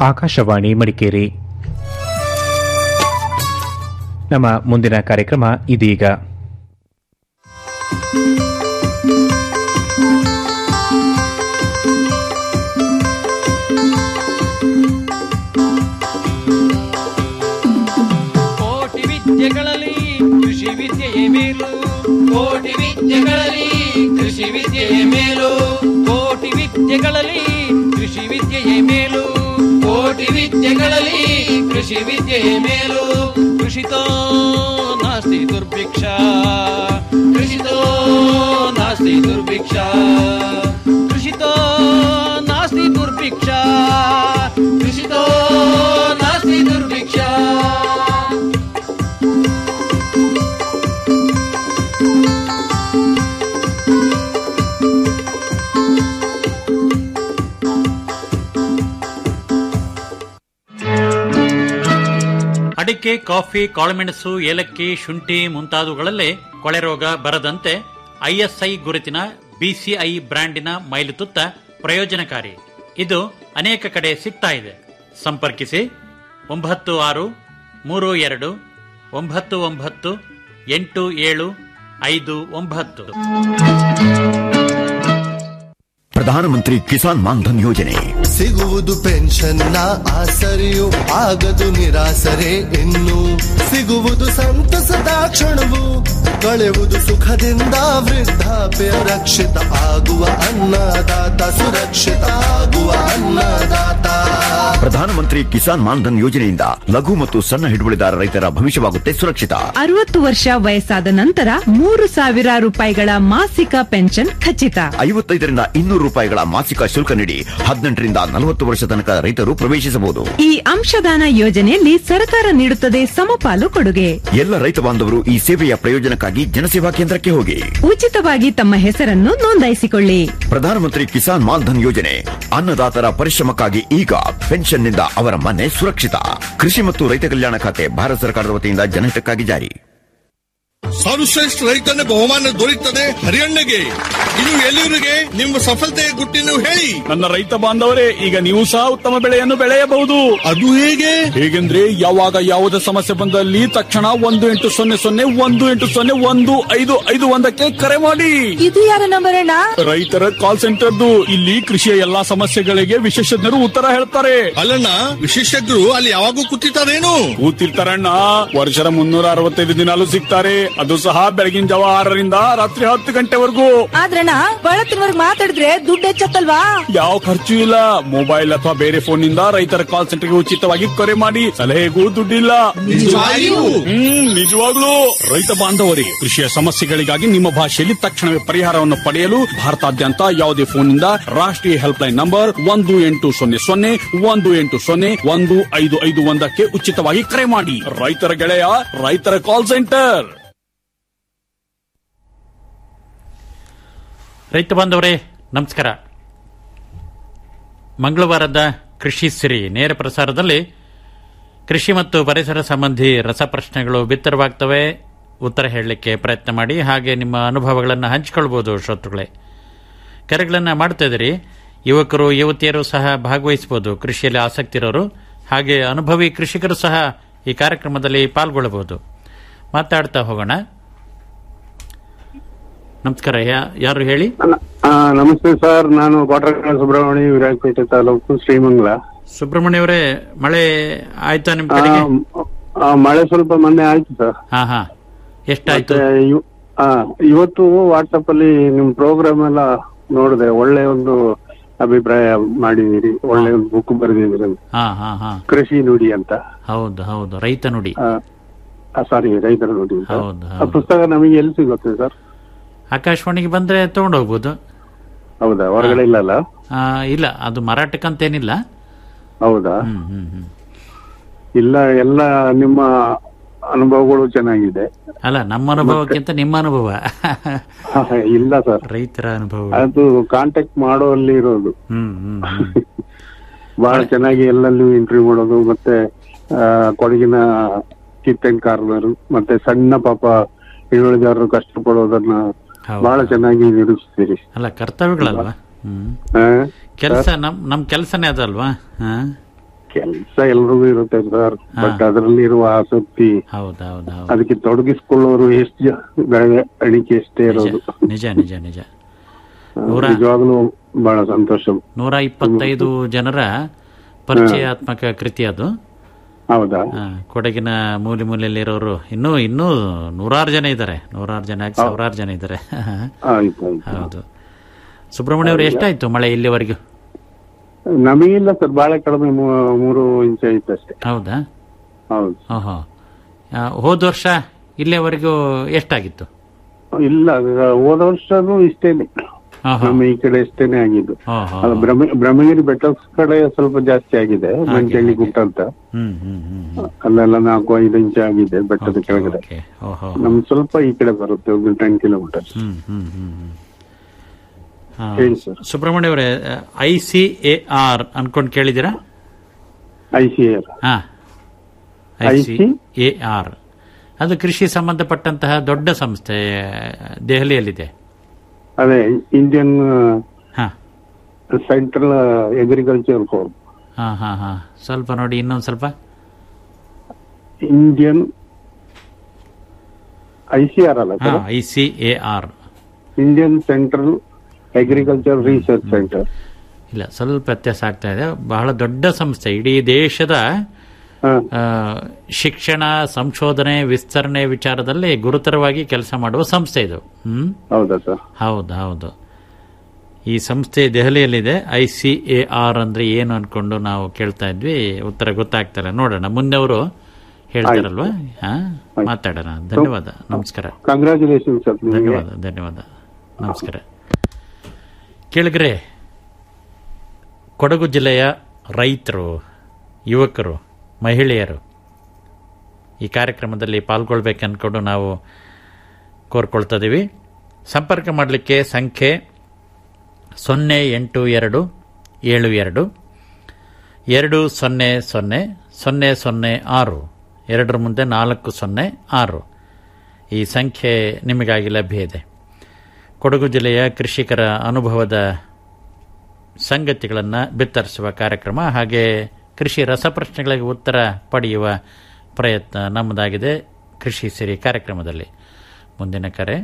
ಆಕಾಶವಾಣಿ ಮಡಿಕೇರಿ ನಮ್ಮ ಮುಂದಿನ ಕಾರ್ಯಕ್ರಮ ಇದೀಗ ಕೋಟಿ ವಿದ್ಯೆಗಳಲ್ಲಿ ಕೃಷಿ ವಿದ್ಯೆಯೇ ಮೇಲು ಕೋಟಿ ವಿದ್ಯೆಗಳಲ್ಲಿ ಕೃಷಿ ವಿದ್ಯೆಯೇ ಮೇಲು ಕೋಟಿ ವಿದ್ಯೆಗಳಲ್ಲಿ ಕೃಷಿ ವಿದ್ಯೆಯೇ ಮೇಲು ಕೋಟಿ ವಿದ್ಯೆಗಳಲ್ಲಿ ಕೃಷಿ ವಿದ್ಯೆಯೇ ಮೇಲು ಕೃಷಿತೋ ನಾಸ್ತಿ ದುರ್ಭಿಕ್ಷ ಕೃಷಿತೋ ನಾಸ್ತಿ ದುರ್ಭಿಕ್ಷ ಕೃಷಿತೋ ನಾಸ್ತಿ ದುರ್ಭಿಕ್ಷ ಕೃಷಿತೋ ನಾಸ್ತಿ ದುರ್ಭಿಕ್ಷ ಅಡಿಕೆ ಕಾಫಿ ಕಾಳುಮೆಣಸು ಏಲಕ್ಕಿ ಶುಂಠಿ ಮುಂತಾದವುಗಳಲ್ಲೇ ಕೊಳೆ ರೋಗ ಬರದಂತೆ ಐಎಸ್ಐ ಗುರುತಿನ ಬಿಸಿಐ ಬ್ರ್ಯಾಂಡಿನ ಮೈಲುತುತ್ತ ಪ್ರಯೋಜನಕಾರಿ ಇದು ಅನೇಕ ಕಡೆ ಸಿಗ್ತಾ ಇದೆ ಸಂಪರ್ಕಿಸಿ ಒಂಬತ್ತು ಆರು ಮೂರು ಎರಡು ಒಂಬತ್ತು ಒಂಬತ್ತು ಎಂಟು ಏಳು ಐದು ಒಂಬತ್ತು ಪ್ರಧಾನಮಂತ್ರಿ ಕಿಸಾನ್ ಮಾನ್ಧನ್ ಯೋಜನೆ ಸಿಗುವುದು ಪೆನ್ಷನ್ನ ಆಸರೆಯು ಆಗದು ನಿರಾಸರೆ ಇನ್ನು ಸಿಗುವುದು ಸಂತಸದ ಕ್ಷಣವು ಕಳೆಯುವುದು ಸುಖದಿಂದ ವೃದ್ಧಾಪ್ಯ ರಕ್ಷಿತ ಆಗುವ ಅನ್ನದಾತ ಸುರಕ್ಷಿತ ಆಗುವ ಅನ್ನದಾತ ಪ್ರಧಾನಮಂತ್ರಿ ಕಿಸಾನ್ ಮಾನ್ಧನ್ ಯೋಜನೆಯಿಂದ ಲಘು ಮತ್ತು ಸಣ್ಣ ಹಿಡುವಳಿದಾರ ರೈತರ ಭವಿಷ್ಯವಾಗುತ್ತೆ ಸುರಕ್ಷಿತ ಅರವತ್ತು ವರ್ಷ ವಯಸ್ಸಾದ ನಂತರ ಮೂರು ಸಾವಿರ ರೂಪಾಯಿಗಳ ಮಾಸಿಕ ಪೆನ್ಷನ್ ಖಚಿತ ಐವತ್ತೈದರಿಂದ ಇನ್ನೂರು ರೂಪಾಯಿಗಳ ಮಾಸಿಕ ಶುಲ್ಕ ನೀಡಿ ಹದಿನೆಂಟರಿಂದ ನಲವತ್ತು ವರ್ಷ ತನಕ ರೈತರು ಪ್ರವೇಶಿಸಬಹುದು ಈ ಅಂಶದಾನ ಯೋಜನೆಯಲ್ಲಿ ಸರ್ಕಾರ ನೀಡುತ್ತದೆ ಸಮಪಾಲು ಕೊಡುಗೆ ಎಲ್ಲ ರೈತ ಬಾಂಧವರು ಈ ಸೇವೆಯ ಪ್ರಯೋಜನಕ್ಕಾಗಿ ಜನಸೇವಾ ಕೇಂದ್ರಕ್ಕೆ ಹೋಗಿ ಉಚಿತವಾಗಿ ತಮ್ಮ ಹೆಸರನ್ನು ನೋಂದಾಯಿಸಿಕೊಳ್ಳಿ ಪ್ರಧಾನಮಂತ್ರಿ ಕಿಸಾನ್ ಮಾನ್ಧನ್ ಯೋಜನೆ ಅನ್ನದಾತರ ಪರಿಶ್ರಮಕ್ಕಾಗಿ ಈಗ ಪೆನ್ಷನ್ನಿಂದ ಅವರ ಮನೆ ಸುರಕ್ಷಿತ ಕೃಷಿ ಮತ್ತು ರೈತ ಕಲ್ಯಾಣ ಖಾತೆ ಭಾರತ ಸರ್ಕಾರದ ವತಿಯಿಂದ ಜನಹಿತಕ್ಕಾಗಿ ಜಾರಿ ಸರ್ವಶ್ರೇಷ್ಠ ರೈತನ ಬಹುಮಾನ ದೊರೆಯುತ್ತದೆ ಹರಿಯಣ್ಣಗೆ ಇದು ಎಲ್ಲಿವರಿಗೆ ನಿಮ್ಮ ಸಫಲತೆಯ ಗುಟ್ಟಿನ ಹೇಳಿ ನನ್ನ ರೈತ ಬಾಂಧವರೇ ಈಗ ನೀವು ಸಹ ಉತ್ತಮ ಬೆಳೆಯನ್ನು ಬೆಳೆಯಬಹುದು ಅದು ಹೇಗೆ ಹೇಗೆಂದ್ರೆ ಯಾವಾಗ ಯಾವುದೇ ಸಮಸ್ಯೆ ಬಂದಲ್ಲಿ ತಕ್ಷಣ ಒಂದು ಎಂಟು ಸೊನ್ನೆ ಸೊನ್ನೆ ಒಂದು ಎಂಟು ಸೊನ್ನೆ ಒಂದು ಐದು ಐದು ಒಂದಕ್ಕೆ ಕರೆ ಮಾಡಿ ಇದು ಯಾರ ನಂಬರ್ ಅಣ್ಣ ರೈತರ ಕಾಲ್ ಸೆಂಟರ್ದು ಇಲ್ಲಿ ಕೃಷಿಯ ಎಲ್ಲಾ ಸಮಸ್ಯೆಗಳಿಗೆ ವಿಶೇಷಜ್ಞರು ಉತ್ತರ ಹೇಳ್ತಾರೆ ಅಲ್ಲಣ್ಣ ವಿಶೇಷಜ್ಞರು ಅಲ್ಲಿ ಯಾವಾಗೂ ಕೂತಿರ್ತಾರೇನು ಕೂತಿರ್ತಾರಣ್ಣ ವರ್ಷದ ಮುನ್ನೂರ ಅರವತ್ತೈದು ದಿನಾಲು ಸಿಗ್ತಾರೆ ಅದು ಸಹ ಬೆಳಗಿನ ಜಾವ ಆರರಿಂದ ರಾತ್ರಿ ಹತ್ತು ಗಂಟೆವರೆಗೂ ಆದ್ರಣ್ಣ ಬಳತ್ತಿನವರ್ಗ್ ಮಾತಾಡಿದ್ರೆ ದುಡ್ಡು ಹೆಚ್ಚತ್ತಲ್ವಾ ಯಾವ ಖರ್ಚು ಇಲ್ಲ ಮೊಬೈಲ್ ಅಥವಾ ಬೇರೆ ಫೋನ್ ನಿಂದ ರೈತರ ಕಾಲ್ ಸೆಂಟರ್ಗೆ ಉಚಿತವಾಗಿ ಕರೆ ಮಾಡಿ ಸಲಹೆಗೂ ದುಡ್ಡಿಲ್ಲ ನಿಜವಾಗಿಯೂ? ಹ್ಮ್ ನಿಜವಾಗ್ಲೂ ರೈತ ಬಾಂಧವರೇ ಕೃಷಿಯ ಸಮಸ್ಯೆಗಳಿಗಾಗಿ ನಿಮ್ಮ ಭಾಷೆಯಲ್ಲಿ ತಕ್ಷಣವೇ ಪರಿಹಾರವನ್ನು ಪಡೆಯಲು ಭಾರತಾದ್ಯಂತ ಯಾವುದೇ ಫೋನ್ನಿಂದ ರಾಷ್ಟ್ರೀಯ ಹೆಲ್ಪ್ ಲೈನ್ ನಂಬರ್ ಒಂದು ಎಂಟು ಸೊನ್ನೆ ಸೊನ್ನೆ ಒಂದು ಎಂಟು ಸೊನ್ನೆ ಒಂದು ಐದು ಐದು ಒಂದಕ್ಕೆ ಉಚಿತವಾಗಿ ಕರೆ ಮಾಡಿ ರೈತರ ಗೆಳೆಯ ರೈತರ ಕಾಲ್ ಸೆಂಟರ್ ರೈತ ಬಾಂಧವರೇ ನಮಸ್ಕಾರ ಮಂಗಳವಾರದ ಕೃಷಿ ಸಿರಿ ನೇರ ಪ್ರಸಾರದಲ್ಲಿ ಕೃಷಿ ಮತ್ತು ಪರಿಸರ ಸಂಬಂಧಿ ರಸಪ್ರಶ್ನೆಗಳು ಬಿತ್ತರವಾಗ್ತವೆ ಉತ್ತರ ಹೇಳಲಿಕ್ಕೆ ಪ್ರಯತ್ನ ಮಾಡಿ ಹಾಗೆ ನಿಮ್ಮ ಅನುಭವಗಳನ್ನು ಹಂಚಿಕೊಳ್ಬೋದು ಶ್ರೋತೃಗಳೇ ಕರೆಗಳನ್ನು ಮಾಡ್ತಾ ಇದ್ದೀರಿ ಯುವಕರು ಯುವತಿಯರು ಸಹ ಭಾಗವಹಿಸಬಹುದು ಕೃಷಿಯಲ್ಲಿ ಆಸಕ್ತಿ ಇರೋರು ಹಾಗೆ ಅನುಭವಿ ಕೃಷಿಕರು ಸಹ ಈ ಕಾರ್ಯಕ್ರಮದಲ್ಲಿ ಪಾಲ್ಗೊಳ್ಳಬಹುದು ಮಾತಾಡ್ತಾ ಹೋಗೋಣ ನಮಸ್ಕಾರ ಯಾ- ಯಾರು ಹೇಳಿ ಆ, ನಮಸ್ತೆ ಸರ್ ನಾನು ಕೋಟರಕಣ ಸುಬ್ರಹ್ಮಣ್ಯ ವಿರಾಜಪೇಟೆ ತಾಲೂಕು ಶ್ರೀಮಂಗಲ ಸುಬ್ರಹ್ಮಣ್ಯ ಅವರೇ ಮಳೆ ಆಯ್ತಾ ನಿಮ್ ಆ, ಕಡೆಗೆ ಆ, ಮಳೆ ಸ್ವಲ್ಪ ಮೊನ್ನೆ ಆಯ್ತು ಸರ್ ಹಾ ಹಾ ಎಷ್ಟಾಯ್ತು ಮತ್ತೆ ಇವ್- ಆ, ಇವತ್ತು ವಾಟ್ಸಪ್ ಅಲ್ಲಿ ನಿಮ್ ಪ್ರೋಗ್ರಾಮ್ ಎಲ್ಲ ನೋಡಿದೆ ಒಳ್ಳೆ ಒಂದು ಅಭಿಪ್ರಾಯ ಮಾಡಿದಿರಿ ಒಳ್ಳೆ ಒಂದು ಬುಕ್ ಬರೆದಿದ್ದೀರಿ ಹಾ ಹಾ ಹಾ ಕೃಷಿ ನುಡಿ ಅಂತ ಹೌದು ಹೌದು ರೈತ ನುಡಿ ಸಾರಿ ರೈತರ ನುಡಿ ಅಂತ ಹೌದು, ಆ ಹೌದು. ಪುಸ್ತಕ ನಮಗೆ ಎಲ್ಲಿ ಸಿಗುತ್ತೆ ಸರ್ ಆಕಾಶವಾಣಿಗೆ ಬಂದ್ರೆ ತಗೊಂಡೋಗ್ಬೋದು ಹೌದಾ ಹೊರಗಡೆ ಇಲ್ಲಲ್ಲ ಆ, ಇಲ್ಲ ಅದು ಮಾರಾಟಕ್ಕಂತೇನಿಲ್ಲ ಹೌದಾ ಹ್ಮ್ ಹ್ಮ್ ಹ್ಮ್ ಇಲ್ಲ ಎಲ್ಲ ನಿಮ್ಮ ಅನುಭವಗಳು ಚೆನ್ನಾಗಿದೆ ಅಲ್ಲ ನಮ್ಮ ಅನುಭವಕ್ಕಿಂತ ನಿಮ್ಮ ಅನುಭವ ಇಲ್ಲ ಸರ್ ರೈತರ ಅನುಭವ ಅದು ಕಾಂಟ್ಯಾಕ್ಟ್ ಮಾಡೋಲ್ಲಿ ಇರೋದು ಹ್ಮ್ ಹ್ಮ್ ಹ್ಮ್. ಬಹಳ ಚೆನ್ನಾಗಿ ಎಲ್ಲಲ್ಲೂ ಇಂಟರ್ವ್ಯೂ ಮಾಡೋದು ಮತ್ತೆ ಆ, ಕೊಡಗಿನ ಕಿತ್ತನ್ ಕಾರ್ನರ್ ಮತ್ತೆ ಸಣ್ಣ ಪಾಪ ಹಿಡುವಳಿದಾರರು ಕಷ್ಟಪಡೋದನ್ನ ಹೌದು. ಬಹಳ ಚೆನ್ನಾಗಿ ನಿರೂಪಿಸ್ತೀರಿ ಅಲ್ಲ ಕರ್ತವ್ಯಗಳಲ್ವಾ ಹ್ಮ್ ಆ? ಕೆಲಸ ನಮ್ ನಮ್ ಕೆಲಸನೇ ಅದಲ್ವಾ ಹಾ ಕೆಲಸ ಎಲ್ರಿಗೂ ಇರುತ್ತೆ ಸರ್ ಬಟ್ ಅದರಲ್ಲಿರುವ ಆಸಕ್ತಿ ಹೌದೌದು ಅದಕ್ಕೆ ತೊಡಗಿಸ್ಕೊಳ್ಳೋರು ಎಷ್ಟು ಜ- ಬೆಳೆ ಅಡಿಕೆ ಎಷ್ಟೇ ಇರೋದು ನಿಜ ನಿಜ ನಿಜ ನೂರ ನಿಜವಾಗ್ಲೂ ಬಹಳ ಸಂತೋಷ ನೂರ ಇಪ್ಪತ್ತೈದು ಜನರ ಪರಿಚಯಾತ್ಮಕ ಕೃತಿ ಅದು ಹೌದಾ ಆ, ಕೊಡಗಿನ ಮೂಲೆ ಮೂಲೆಯಲ್ಲಿರೋರು ಇನ್ನೂ ಇನ್ನೂ ನೂರಾರು ಜನ ಇದ್ದಾರೆ ನೂರಾರು ಜನ ಯಾಕೆ ಸಾವಿರಾರು ಜನ ಇದ್ದಾರೆ ಆಯ್ತು ಆಯ್ತು ಹೌದು ಸುಬ್ರಹ್ಮಣ್ಯ ಅವರು ಎಷ್ಟಾಯ್ತು ಮಳೆ ಇಲ್ಲಿವರೆಗೂ ನಮಗಿಲ್ಲ ಸರ್ ಬಹಳ ಕಡಿಮೆ ಮೂ- ಮೂರು ಇಂಚ್ ಐತೆ ಅಷ್ಟೇ ಹೌದಾ ಹೌದು ಓಹೋ ಆ, ಹೋದ ವರ್ಷ ಇಲ್ಲಿಯವರೆಗೂ ಎಷ್ಟಾಗಿತ್ತು ಇಲ್ಲ ಅದು ಹೋದ ವರ್ಷನೂ ಇಷ್ಟೇನೆ ಆಹಾ. ನಮ್ಮ ಈ ಕಡೆ ಇಷ್ಟೇನೆ ಆಗಿದ್ದು ಆಹಾ. ಅದು ಬ್ರಹ್ಮ ಬ್ರಹ್ಮಗಿರಿ ಬೆಟ್ಟ ಕಡೆ ಸ್ವಲ್ಪ ಜಾಸ್ತಿ ಆಗಿದೆ ಮಂಚಳ್ಳಿ ಗುಟ್ಟ ಅಂತ ಹ್ಮ್ ಹ್ಮ್ ಹ್ಮ್ ಹ್ಮ್ ಅಲ್ಲೆಲ್ಲ ನಾಲ್ಕು ಐದು ಇಂಚ್ ಆಗಿದೆ ಬೆಟ್ಟದ ಕೆಳಗಡೆ ಓಕೆ ಓಹೋ ನಮ್ ಸ್ವಲ್ಪ ಈ ಕಡೆ ಬರುತ್ತೆ ಒಂದು ಟೆನ್ ಕಿಲೋಮೀಟರ್ ಹ್ಮ್ ಹ್ಮ್ ಹ್ಮ್ ಹ್ಮ್ ಆ, ಹೇಳಿ ಸರ್ ಸುಬ್ರಹ್ಮಣ್ಯ ಅವರೇ ಐ ಸಿ ಎ ಆರ್ ಅನ್ಕೊಂಡು ಕೇಳಿದ್ದೀರಾ ಐ ಸಿ ಆರ್ ಹಾ I C IC? A R ಅದು ಕೃಷಿ ಸಂಬಂಧಪಟ್ಟಂತಹ ದೊಡ್ಡ ಸಂಸ್ಥೆ ದೆಹಲಿಯಲ್ಲಿದೆ ಅದೇ ಇಂಡಿಯನ್ ಹಾ ಸೆಂಟ್ರಲ್ ಅಗ್ರಿಕಲ್ಚರ್ ಫೋರ್ಮ್ ಹಾ ಹಾ ಹಾ ಸ್ವಲ್ಪ ನೋಡಿ ಇನ್ನೊಂದು ಸ್ವಲ್ಪ ಇಂಡಿಯನ್ ಐ ಸಿ ಆರ್ ಅಲ್ಲ ಹಾ sir I C A R Indian central agriculture research centre ಇಲ್ಲ ಸ್ವಲ್ಪ ವ್ಯತ್ಯಾಸ ಆಗ್ತಾ ಇದೆ ಬಹಳ ದೊಡ್ಡ ಸಂಸ್ಥೆ ಇಡೀ ದೇಶದ ಆ, ಶಿಕ್ಷಣ ಸಂಶೋಧನೆ ವಿಸ್ತರಣೆ ವಿಚಾರದಲ್ಲಿ ಗುರುತರವಾಗಿ ಕೆಲಸ ಮಾಡುವ ಸಂಸ್ಥೆ ಇದು ಹ್ಮ್ ಹೌದಾ ಸರ್ ಹೌದು ಹೌದು ಈ ಸಂಸ್ಥೆ ದೆಹಲಿಯಲ್ಲಿದೆ ಐ ಸಿ ಎ ಆರ್ ಅಂದ್ರೆ ಏನು ಅನ್ಕೊಂಡು ನಾವು ಕೇಳ್ತಾ ಇದ್ವಿ ಉತ್ತರ ಗೊತ್ತಾಗ್ತಾರೆ ನೋಡೋಣ ಮುಂದೆ ಅವರು ಹೇಳ್ತಾರಲ್ವಾ ಹಾ ಮಾತಾಡೋಣ ಧನ್ಯವಾದ ನಮಸ್ಕಾರ ಕಂಗ್ರ್ಯಾಚುಲೇಷನ್ ಸರ್ ನಿಮಗೆ ಧನ್ಯವಾದ ಧನ್ಯವಾದ ನಮಸ್ಕಾರ ಕೇಳಿಗ್ರೆ ಕೊಡಗು ಜಿಲ್ಲೆಯ ರೈತರು ಯುವಕರು ಮಹಿಳೆಯರು ಈ ಕಾರ್ಯಕ್ರಮದಲ್ಲಿ ಪಾಲ್ಗೊಳ್ಬೇಕು ಅಂದ್ಕೊಂಡು ನಾವು ಕೋರ್ಕೊಳ್ತಾ ಇದ್ದೀವಿ ಸಂಪರ್ಕ ಮಾಡಲಿಕ್ಕೆ ಸಂಖ್ಯೆ ಸೊನ್ನೆ ಎಂಟು ಎರಡು ಏಳು ಎರಡು ಎರಡು ಸೊನ್ನೆ ಸೊನ್ನೆ ಸೊನ್ನೆ ಸೊನ್ನೆ ಆರು ಎರಡರ ಮುಂದೆ ನಾಲ್ಕು ಸೊನ್ನೆ ಆರು ಈ ಸಂಖ್ಯೆ ನಿಮಗಾಗಿ ಲಭ್ಯ ಇದೆ ಕೊಡಗು ಜಿಲ್ಲೆಯ ಕೃಷಿಕರ ಅನುಭವದ ಸಂಗತಿಗಳನ್ನು ಬಿತ್ತರಿಸುವ ಕಾರ್ಯಕ್ರಮ ಹಾಗೆ ಕೃಷಿ ರಸಪ್ರಶ್ನೆಗಳಿಗೆ ಉತ್ತರ ಪಡೆಯುವ ಪ್ರಯತ್ನ ನಮ್ಮದಾಗಿದೆ ಕೃಷಿ ಸಿರಿ ಕಾರ್ಯಕ್ರಮದಲ್ಲಿ ಮುಂದಿನ ಕರೆ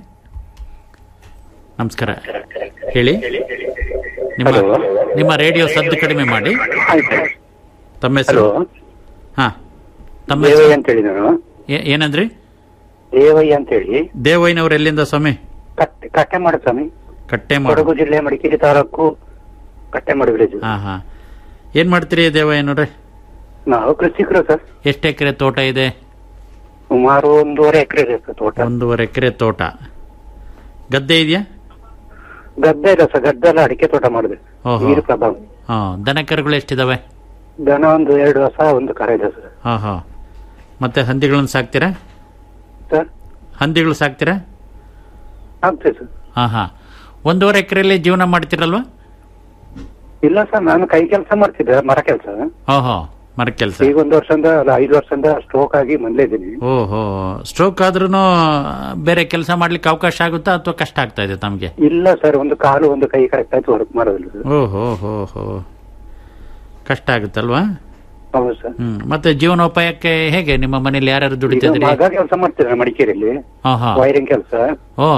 ನಮಸ್ಕಾರ ಹೇಳಿ ನಿಮ್ಮ ನಿಮ್ಮ ರೇಡಿಯೋ ಸದ್ದು ಕಡಿಮೆ ಮಾಡಿ ತಮ್ಮ ಹೆಸರು ಹಾ ತಮ್ಮ ಹೆಸರು ದೇವಯ್ಯ ಅಂತೇಳಿ ನಾನು ಏ- ಏನಂದ್ರಿ ದೇವಯ್ಯ ಅಂತೇಳಿ ದೇವಯ್ಯನವ್ರು ಎಲ್ಲಿಂದ ಸ್ವಾಮಿ ಕಟ್ಟೆ ಕಟ್ಟೆ ಮಾಡ ಸ್ವಾಮಿ ಕಟ್ಟೆ ಮಾಡು ಕೊಡಗು ಜಿಲ್ಲೆ ಮಡಿಕೇರಿ ತಾಲೂಕು ಕಟ್ಟೆ ಮಾಡು ವಿಲೇಜ್ ಹಾ ಹಾ ಏನ್ ಮಾಡ್ತೀರಿ ದೇವಯ್ಯನವ್ರೆ ನಾವು ಕೃಷಿಕರು ಸರ್ ಎಷ್ಟು ಎಕರೆ ತೋಟ ಇದೆ ಸುಮಾರು ಒಂದೂವರೆ ಎಕರೆ ಇದೆ ಸರ್ ತೋಟ ಒಂದೂವರೆ ಎಕರೆ ತೋಟ ಗದ್ದೆ ಇದೆಯಾ ಗದ್ದೆ ಇಲ್ಲ ಸರ್ ಗದ್ದೆ ಎಲ್ಲ ಅಡಿಕೆ ತೋಟ ಮಾಡಿದೆ ಓಹೋ. ನೀರು ಪ್ರಭಾವ ಹಾ ದನ ಕರುಗಳು ಎಷ್ಟಿದಾವೆ ದನ ಒಂದು ಎರಡು ಹೊಸ ಒಂದು ಕರ ಇದೆ ಸರ್ ಹಾ ಹಾ ಮತ್ತೆ ಹಂದಿಗಳನ್ನ ಸಾಕ್ತೀರಾ ಸರ್ ಹಂದಿಗಳು ಸಾಕ್ತೀರಾ ಆಗ್ತದೆ ಸರ್ ಹಾ ಹಾ ಒಂದೂವರೆ ಎಕರೆಯಲ್ಲಿ ಜೀವನ ಮಾಡ್ತೀರಲ್ವಾ ಇಲ್ಲ ಸರ್ ನಾನು ಕೈ ಕೆಲಸ ಮಾಡ್ತಿದ್ದೆ ಮರ ಕೆಲಸ ಓಹೋ ಮರ ಕೆಲಸ ಈಗ ಒಂದು ವರ್ಷದಿಂದ ಅಲ್ಲ ಐದು ವರ್ಷದಿಂದ ಸ್ಟ್ರೋಕ್ ಆಗಿ ಮನೇಲೇ ಇದ್ದೀನಿ ಓಹೋ ಸ್ಟ್ರೋಕ್ ಆದ್ರೂ ಬೇರೆ ಕೆಲಸ ಮಾಡ್ಲಿಕ್ಕೆ ಅವಕಾಶ ಆಗುತ್ತಾ ಅಥವಾ ಕಷ್ಟ ಆಗ್ತಾ ಇದೆ ತಮಗೆ ಇಲ್ಲ ಸರ್ ಒಂದು ಕಾಲು ಒಂದು ಕೈ ಕರೆಕ್ಟ್ ಆಯ್ತು ವರ್ಕ್ ಮಾಡೋದಿಲ್ಲ ಸರ್ ಓಹೋ ಹೋ ಹೋ ಕಷ್ಟ ಆಗುತ್ತಲ್ವಾ ಹೌದು ಸರ್ ಹ್ಮ್ ಮತ್ತೆ ಜೀವನೋಪಾಯಕ್ಕೆ ಹೇಗೆ ನಿಮ್ಮ ಮನೇಲಿ ಯಾರ್ಯಾರು ಈಗ ದುಡಿತಿದ್ರಿ ಮಗ ಕೆಲಸ ಮಾಡ್ತಿದ್ದಾರೆ ಮಡಿಕೇರಿಯಲ್ಲಿ ಹಾ ಹಾ ವೈರಿಂಗ್ ಕೆಲಸ ಓ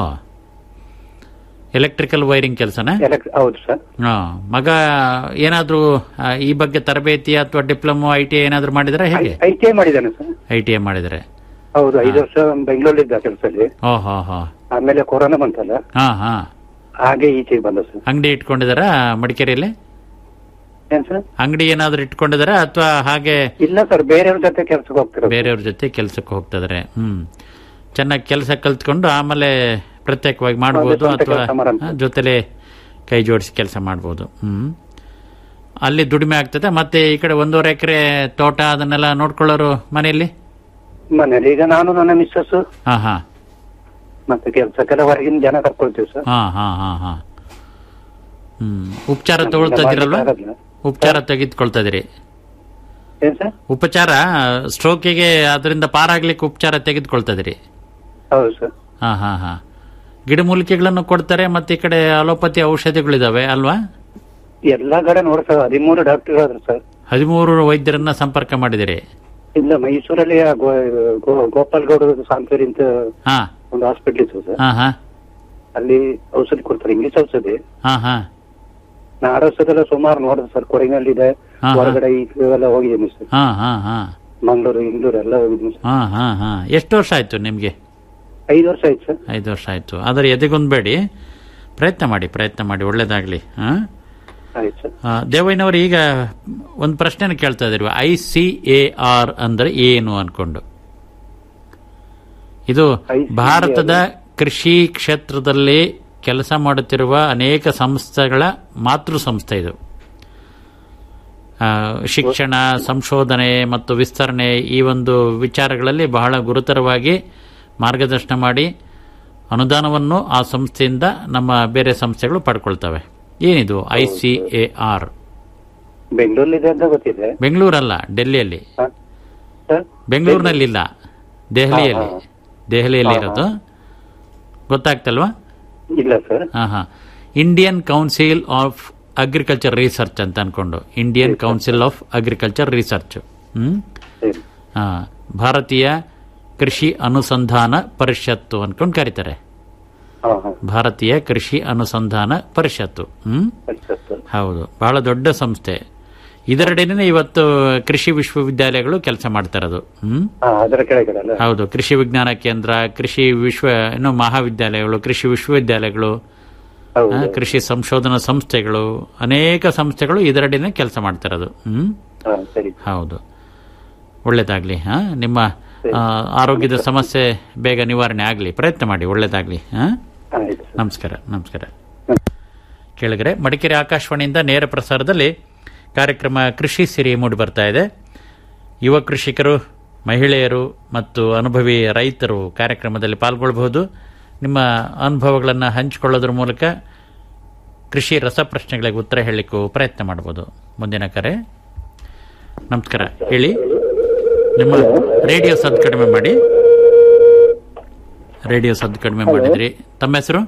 ಎಲೆಕ್ಟ್ರಿಕಲ್ ವೈರಿಂಗ್ ಕೆಲಸನ ಹೌದು ಸರ್ ಹಾ ಮಗ ಏನಾದ್ರೂ ಆ, ಈ ಬಗ್ಗೆ ತರಬೇತಿ ಅಥವಾ ಡಿಪ್ಲೊಮೊ ಐ ಟಿ ಐ ಏನಾದ್ರೂ ಮಾಡಿದ್ರೆ ಹೇಗೆ ಐ ಟಿ ಐ ಮಾಡಿದ್ದಾನೆ ಸರ್ ಐ ಟಿ ಐ ಮಾಡಿದ್ರೆ ಹೌದು ಐದು ವರ್ಷ ಬೆಂಗಳೂರಲ್ಲಿ ಇದ್ದ ಕೆಲಸದಲ್ಲಿ ಓ ಹಾ ಹಾ ಆಮೇಲೆ ಕೊರೋನಾ ಬಂತಲ್ಲ ಹಾ ಹಾ ಹಾಗೆ ಈಚೆಗೆ ಬಂದ ಸರ್ ಅಂಗಡಿ ಇಟ್ಕೊಂಡಿದಾರ ಮಡಿಕೇರಿಯಲ್ಲಿ ಏನ್ ಸರ್ ಅಂಗಡಿ ಏನಾದ್ರೂ ಇಟ್ಕೊಂಡಿದಾರ ಅಥವಾ ಹಾಗೆ ಇಲ್ಲ ಸರ್ ಬೇರೆಯವ್ರ ಜೊತೆ ಕೆಲ್ಸಕ್ಕೆ ಹೋಗ್ತಿರೋದು ಬೇರೆಯವ್ರ ಜೊತೆ ಕೆಲಸಕ್ಕೆ ಹೋಗ್ತಿದಾರೆ ಹ್ಮ್ ಚೆನ್ನಾಗಿ ಕೆಲಸ ಕಲ್ತ್ಕೊಂಡು ಆಮೇಲೆ ಪ್ರತ್ಯೇಕವಾಗಿ ಮಾಡ್ಬೋದು ಸ್ವಂತ ಅಥವಾ ಕೆಲ್ಸ ಮಾಡೋಂಥ. ಆ, ಜೊತೆಲೆ ಕೈ ಜೋಡಿಸಿ ಕೆಲಸ ಮಾಡ್ಬೋದು ಹ್ಮ್ ಅಲ್ಲಿ ದುಡಿಮೆ ಆಗ್ತದೆ ಮತ್ತೆ ಈ ಕಡೆ ಒಂದೂವರೆ ಎಕರೆ ತೋಟ ಅದನ್ನೆಲ್ಲ ನೋಡ್ಕೊಳ್ಳೋರು ಮನೆಯಲ್ಲಿ ಮನೇಲಿ ಈಗ ನಾನು ನನ್ನ ಮಿಸ್ಸಸ್ ಹಾ ಹಾ ಮತ್ತೆ ಕೆಲಸಕ್ಕೆಲ್ಲ ಹೊರಗಿನ ಜನ ಕರ್ಕೊಳ್ತೀವಿ ಸರ್ ಹಾ ಹಾ ಹಾ ಹಾ ಹ್ಮ್ ಉಪಚಾರ ತಗೊಳ್ತಾ ಇದ್ದೀರಲ್ವಾ ಆಗಲ್ಲ. ಉಪಚಾರ ತೆಗೆದುಕೊಳ್ತಾ ಇದೀರಿ ಏನ್ ಸರ್ ಉಪಚಾರ ಸ್ಟ್ರೋಕಿಗೆ ಅದರಿಂದ ಪಾರಾಗ್ಲಿಕ್ಕೆ ಉಪಚಾರ ತೆಗೆದುಕೊಳ್ತಾ ಇದೀರಿ ಹೌದು ಸರ್ ಹಾ ಹಾ ಹಾ ಗಿಡಮೂಲಿಕೆಗಳನ್ನು ಕೊಡ್ತಾರೆ ಮತ್ತೆ ಈ ಕಡೆ ಅಲೋಪತಿ ಔಷಧಿಗಳಿದಾವೆ ಅಲ್ವಾ ಎಲ್ಲಾ ಕಡೆ ನೋಡಿ ಸರ್ ಹದಿಮೂರು ಡಾಕ್ಟರ್ ಆದ್ರು ಸರ್ ಹದಿಮೂರು ವೈದ್ಯರನ್ನ ಸಂಪರ್ಕ ಮಾಡಿದಿರಿ ಇಲ್ಲ ಮೈಸೂರಲ್ಲಿ ಆ ಗೋ- ಗೋ- ಗೋಪಾಲ್ ಗೌಡ ಸಾಂತೇರಿ ಅಂತ ಹಾ ಒಂದು ಹಾಸ್ಪಿಟಲ್ ಇತ್ತು ಸರ್ ಹಾ ಹಾ ಅಲ್ಲಿ ಔಷಧಿ ಕೊಡ್ತಾರೆ ಇಂಗ್ಲಿಷ್ ಔಷಧಿ ಹಾ ಹಾ ನಾಡ ಔಷಧಿ ಸುಮಾರು ನೋಡಿದೆ ಸರ್ ಕೊಡಗಿನಲ್ಲಿ ಇದೆ ಹಾ, ಹಾ. ಹೊರಗಡೆ ಇವೆಲ್ಲ ಹೋಗಿದ್ದೀನಿ ಸರ್ ಹಾ ಹಾ ಹಾ ಮಂಗಳೂರು ಇಂಗ್ಳೂರು ಎಲ್ಲ ಹೋಗಿದ್ದೀನಿ ಸರ್ ಹಾ ಹಾ ಹಾ ಎಷ್ಟು ವರ್ಷ ಆಯ್ತು ನಿಮ್ಗೆ ಐದು ವರ್ಷ ಆಯ್ತು ಸರ್ ಐದು ವರ್ಷ ಆಯ್ತು ಆದರೆ ಎದೆಗೊಂದ್ಬೇಡಿ ಪ್ರಯತ್ನ ಮಾಡಿ ಪ್ರಯತ್ನ ಮಾಡಿ ಒಳ್ಳೇದಾಗ್ಲಿ ಹಾ ಆಯ್ತು ಸರ್ ಆ, ದೇವಯ್ಯನವರು ಈಗ ಒಂದು ಪ್ರಶ್ನೆನ ಕೇಳ್ತಾ ಇದ್ದೀವಿ ಐ ಸಿ ಎ ಆರ್ ಅಂದ್ರೆ ಏನು ಅನ್ಕೊಂಡು ಇದು ಭಾರತದ ಕೃಷಿ ಕ್ಷೇತ್ರದಲ್ಲಿ ಕೆಲಸ ಮಾಡುತ್ತಿರುವ ಅನೇಕ ಸಂಸ್ಥೆಗಳ ಮಾತೃ ಸಂಸ್ಥೆ ಇದು ಆ, ಶಿಕ್ಷಣ ಸಂಶೋಧನೆ ಮತ್ತು ವಿಸ್ತರಣೆ ಈ ಒಂದು ವಿಚಾರಗಳಲ್ಲಿ ಬಹಳ ಗುರುತರವಾಗಿ ಮಾರ್ಗದರ್ಶನ ಮಾಡಿ ಅನುದಾನವನ್ನು ಆ ಸಂಸ್ಥೆಯಿಂದ ನಮ್ಮ ಬೇರೆ ಸಂಸ್ಥೆಗಳು ಪಡ್ಕೊಳ್ತವೆ ಏನಿದು ಐ ಸಿ ಎ ಆರ್ ಬೆಂಗಳೂರಲ್ಲಿ ಇದೆ ಅಂತ ಗೊತ್ತಿದೆ ಬೆಂಗಳೂರಲ್ಲ ಡೆಲ್ಲಿಯಲ್ಲಿ ಬೆಂಗಳೂರಿನಲ್ಲಿಲ್ಲ ದೆಹಲಿಯಲ್ಲಿ ಹಾ, ದೆಹಲಿಯಲ್ಲಿ ಹಾ, ಇರೋದು ಗೊತ್ತಾಗ್ತಲ್ವಾ ಇಲ್ಲ ಸರ್ ಹಾ ಹಾ Indian council of agriculture research ಅಂತ ಅನ್ಕೊಂಡು Indian council of agriculture research ಹ್ಮ್ ಹಾ ಭಾರತೀಯ ಕೃಷಿ ಅನುಸಂಧಾನ ಪರಿಷತ್ತು ಅನ್ಕೊಂಡು ಕರೀತಾರೆ ಹಾ ಹಾ ಭಾರತೀಯ ಕೃಷಿ ಅನುಸಂಧಾನ ಪರಿಷತ್ತು ಹ್ಮ್ ಹೌದು ಬಹಳ ದೊಡ್ಡ ಸಂಸ್ಥೆ ಇದರಡೆನೇ ಇವತ್ತು ಕೃಷಿ ವಿಶ್ವವಿದ್ಯಾಲಯಗಳು ಕೆಲಸ ಮಾಡ್ತಾ ಇರೋದು ಹ್ಮ್ ಹಾ ಅದರ ಕೆಳಗಡೆ ಅಲ್ಲ ಹೌದು ಕೃಷಿ ವಿಜ್ಞಾನ ಕೇಂದ್ರ ಕೃಷಿ ವಿಶ್ವ ಏನು ಮಹಾವಿದ್ಯಾಲಯಗಳು ಕೃಷಿ ವಿಶ್ವವಿದ್ಯಾಲಯಗಳು ಹೌದು. ಆ, ಕೃಷಿ ಸಂಶೋಧನಾ ಸಂಸ್ಥೆಗಳು ಅನೇಕ ಸಂಸ್ಥೆಗಳು ಇದರಡಿನೇ ಕೆಲಸ ಮಾಡ್ತಾ ಇರೋದು ಹ್ಮ್ ಹಾ ಸರಿ ಹೌದು ಒಳ್ಳೇದಾಗ್ಲಿ ಹಾ ನಿಮ್ಮ ಆ, ಆರೋಗ್ಯದ ಸಮಸ್ಯೆ ಬೇಗ ನಿವಾರಣೆ ಆಗಲಿ ಪ್ರಯತ್ನ ಮಾಡಿ ಒಳ್ಳೇದಾಗ್ಲಿ ಹಾ ಆಯ್ತು ನಮಸ್ಕಾರ ನಮಸ್ಕಾರ ಕೇಳಿದ್ರೆ ಮಡಿಕೇರಿ ಆಕಾಶವಾಣಿಯಿಂದ ನೇರ ಪ್ರಸಾರದಲ್ಲಿ ಕಾರ್ಯಕ್ರಮ ಕೃಷಿ ಸಿರಿ ಮೂಡಿ ಬರ್ತಾ ಇದೆ ಯುವ ಕೃಷಿಕರು ಮಹಿಳೆಯರು ಮತ್ತು ಅನುಭವಿ ರೈತರು ಕಾರ್ಯಕ್ರಮದಲ್ಲಿ ಪಾಲ್ಗೊಳ್ಳಬಹುದು ನಿಮ್ಮ ಅನುಭವಗಳನ್ನು ಹಂಚಿಕೊಳ್ಳೋದ್ರ ಮೂಲಕ ಕೃಷಿ ರಸಪ್ರಶ್ನೆಗಳಿಗೆ ಉತ್ತರ ಹೇಳಲಿಕ್ಕೂ ಪ್ರಯತ್ನ ಮಾಡಬಹುದು ಮುಂದಿನ ಕರೆ ನಮಸ್ಕಾರ ಹೇಳಿ ನಿಮ್ಮ ರೇಡಿಯೋ ಸದ್ ಕಡಿಮೆ ಮಾಡಿ ರೇಡಿಯೋ ಸದ್ ಕಡಿಮೆ ಮಾಡಿದ್ರಿ ತಮ್ಮ ಹೆಸರು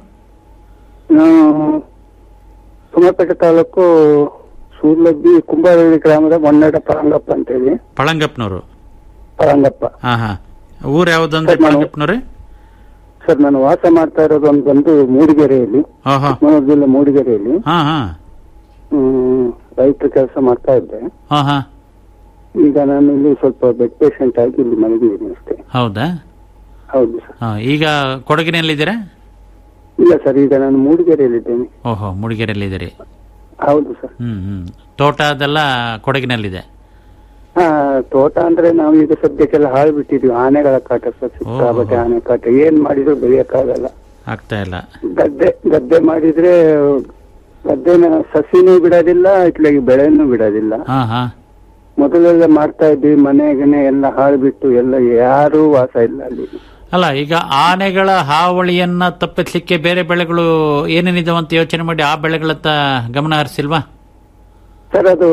ನಾವು ತುಮಪೇಟೆ ತಾಲೂಕು ಸೂರ್ಲಬ್ಬಿ ಕುಂಬಾರಳ್ಳಿ ಗ್ರಾಮದ ಮೊನ್ನಡ ಪರಂಗಪ್ಪ ಅಂತೇಳಿ ಪಳಂಗಪ್ಪನವರು ಪರಂಗಪ್ಪ ಹಾ ಹಾ ಊರು ಯಾವ್ದಂದ್ರೆ ಪಳಂಗಪ್ಪನವ್ರೆ ಸರ್ ನಾನು ವಾಸ ಮಾಡ್ತಾ ಇರೋದು ಒಂದು ಬಂದು ಮೂಡಿಗೆರೆಯಲ್ಲಿ ಆಹಾ ಚಿಕ್ಕಮಗಳೂರು ಜಿಲ್ಲೆ ಮೂಡಿಗೆರೆಯಲ್ಲಿ ಹಾ ಹಾ ಹ್ಮ್, ರೈತರ ಕೆಲಸ ಮಾಡ್ತಾ ಇದ್ದೆ ಹಾ ಹಾ ಈಗ ನಾನು ಇಲ್ಲಿ ಸ್ವಲ್ಪ ಬೆಡ್ ಪೇಷಂಟ್ ಆಗಿ ಇಲ್ಲಿ ಮಲಗಿದ್ದೀನಿ ಅಷ್ಟೇ ಹೌದಾ ಹೌದು ಸರ್ ಹಾ ಈಗ ಕೊಡಗಿನಲ್ಲಿದ್ದೀರಾ ಇಲ್ಲ ಸರ್ ಈಗ ನಾನು ಮೂಡಿಗೆರೆಯಲ್ಲಿದ್ದೇನೆ ಓಹೋ ಮೂಡಿಗೆರೆಯಲ್ಲಿದ್ದೀರಿ ಹೌದು ಸರ್ ಹ್ಮ್ ಹ್ಮ್ ತೋಟ ಅದೆಲ್ಲ ಕೊಡಗಿನಲ್ಲಿದೆ ಹಾ ತೋಟ ಅಂದ್ರೆ ನಾವು ಈಗ ಸದ್ಯಕ್ಕೆಲ್ಲ ಹಾಳು ಬಿಟ್ಟಿದ್ವಿ ಆನೆಗಳ ಕಾಟ ಸರ್ ಸಿಕ್ಕಾಪಟ್ಟೆ ಆನೆ ಕಾಟ ಏನ್ ಮಾಡಿದ್ರು ಬೆಳೆಯಕ್ಕಾಗಲ್ಲ ಆಗ್ತಾ ಇಲ್ಲ ಗದ್ದೆ ಗದ್ದೆ ಮಾಡಿದ್ರೆ ಗದ್ದೆನ ಸಸಿನೂ ಬಿಡೋದಿಲ್ಲ ಇತ್ಲಾಗಿ ಬೆಳೆನೂ ಬಿಡೋದಿಲ್ಲ ಹಾ ಹಾ ಮೊದಲೆಲ್ಲ ಮಾಡ್ತಾ ಇದ್ವಿ ಮನೆಗನೆ ಎಲ್ಲ ಹಾಳು ಬಿಟ್ಟು ಎಲ್ಲ ಯಾರೂ ವಾಸ ಇಲ್ಲ ಅಲ್ಲಿ ಅಲ್ಲ ಈಗ ಆನೆಗಳ ಹಾವಳಿಯನ್ನ ತಪ್ಪಿಸ್ಲಿಕ್ಕೆ ಬೇರೆ ಬೆಳೆಗಳು ಏನೇನಿದಾವ ಅಂತ ಯೋಚನೆ ಮಾಡಿ ಆ ಬೆಳೆಗಳತ್ತ ಗಮನ ಹರಿಸಿಲ್ವಾ ಸರ್ ಅದು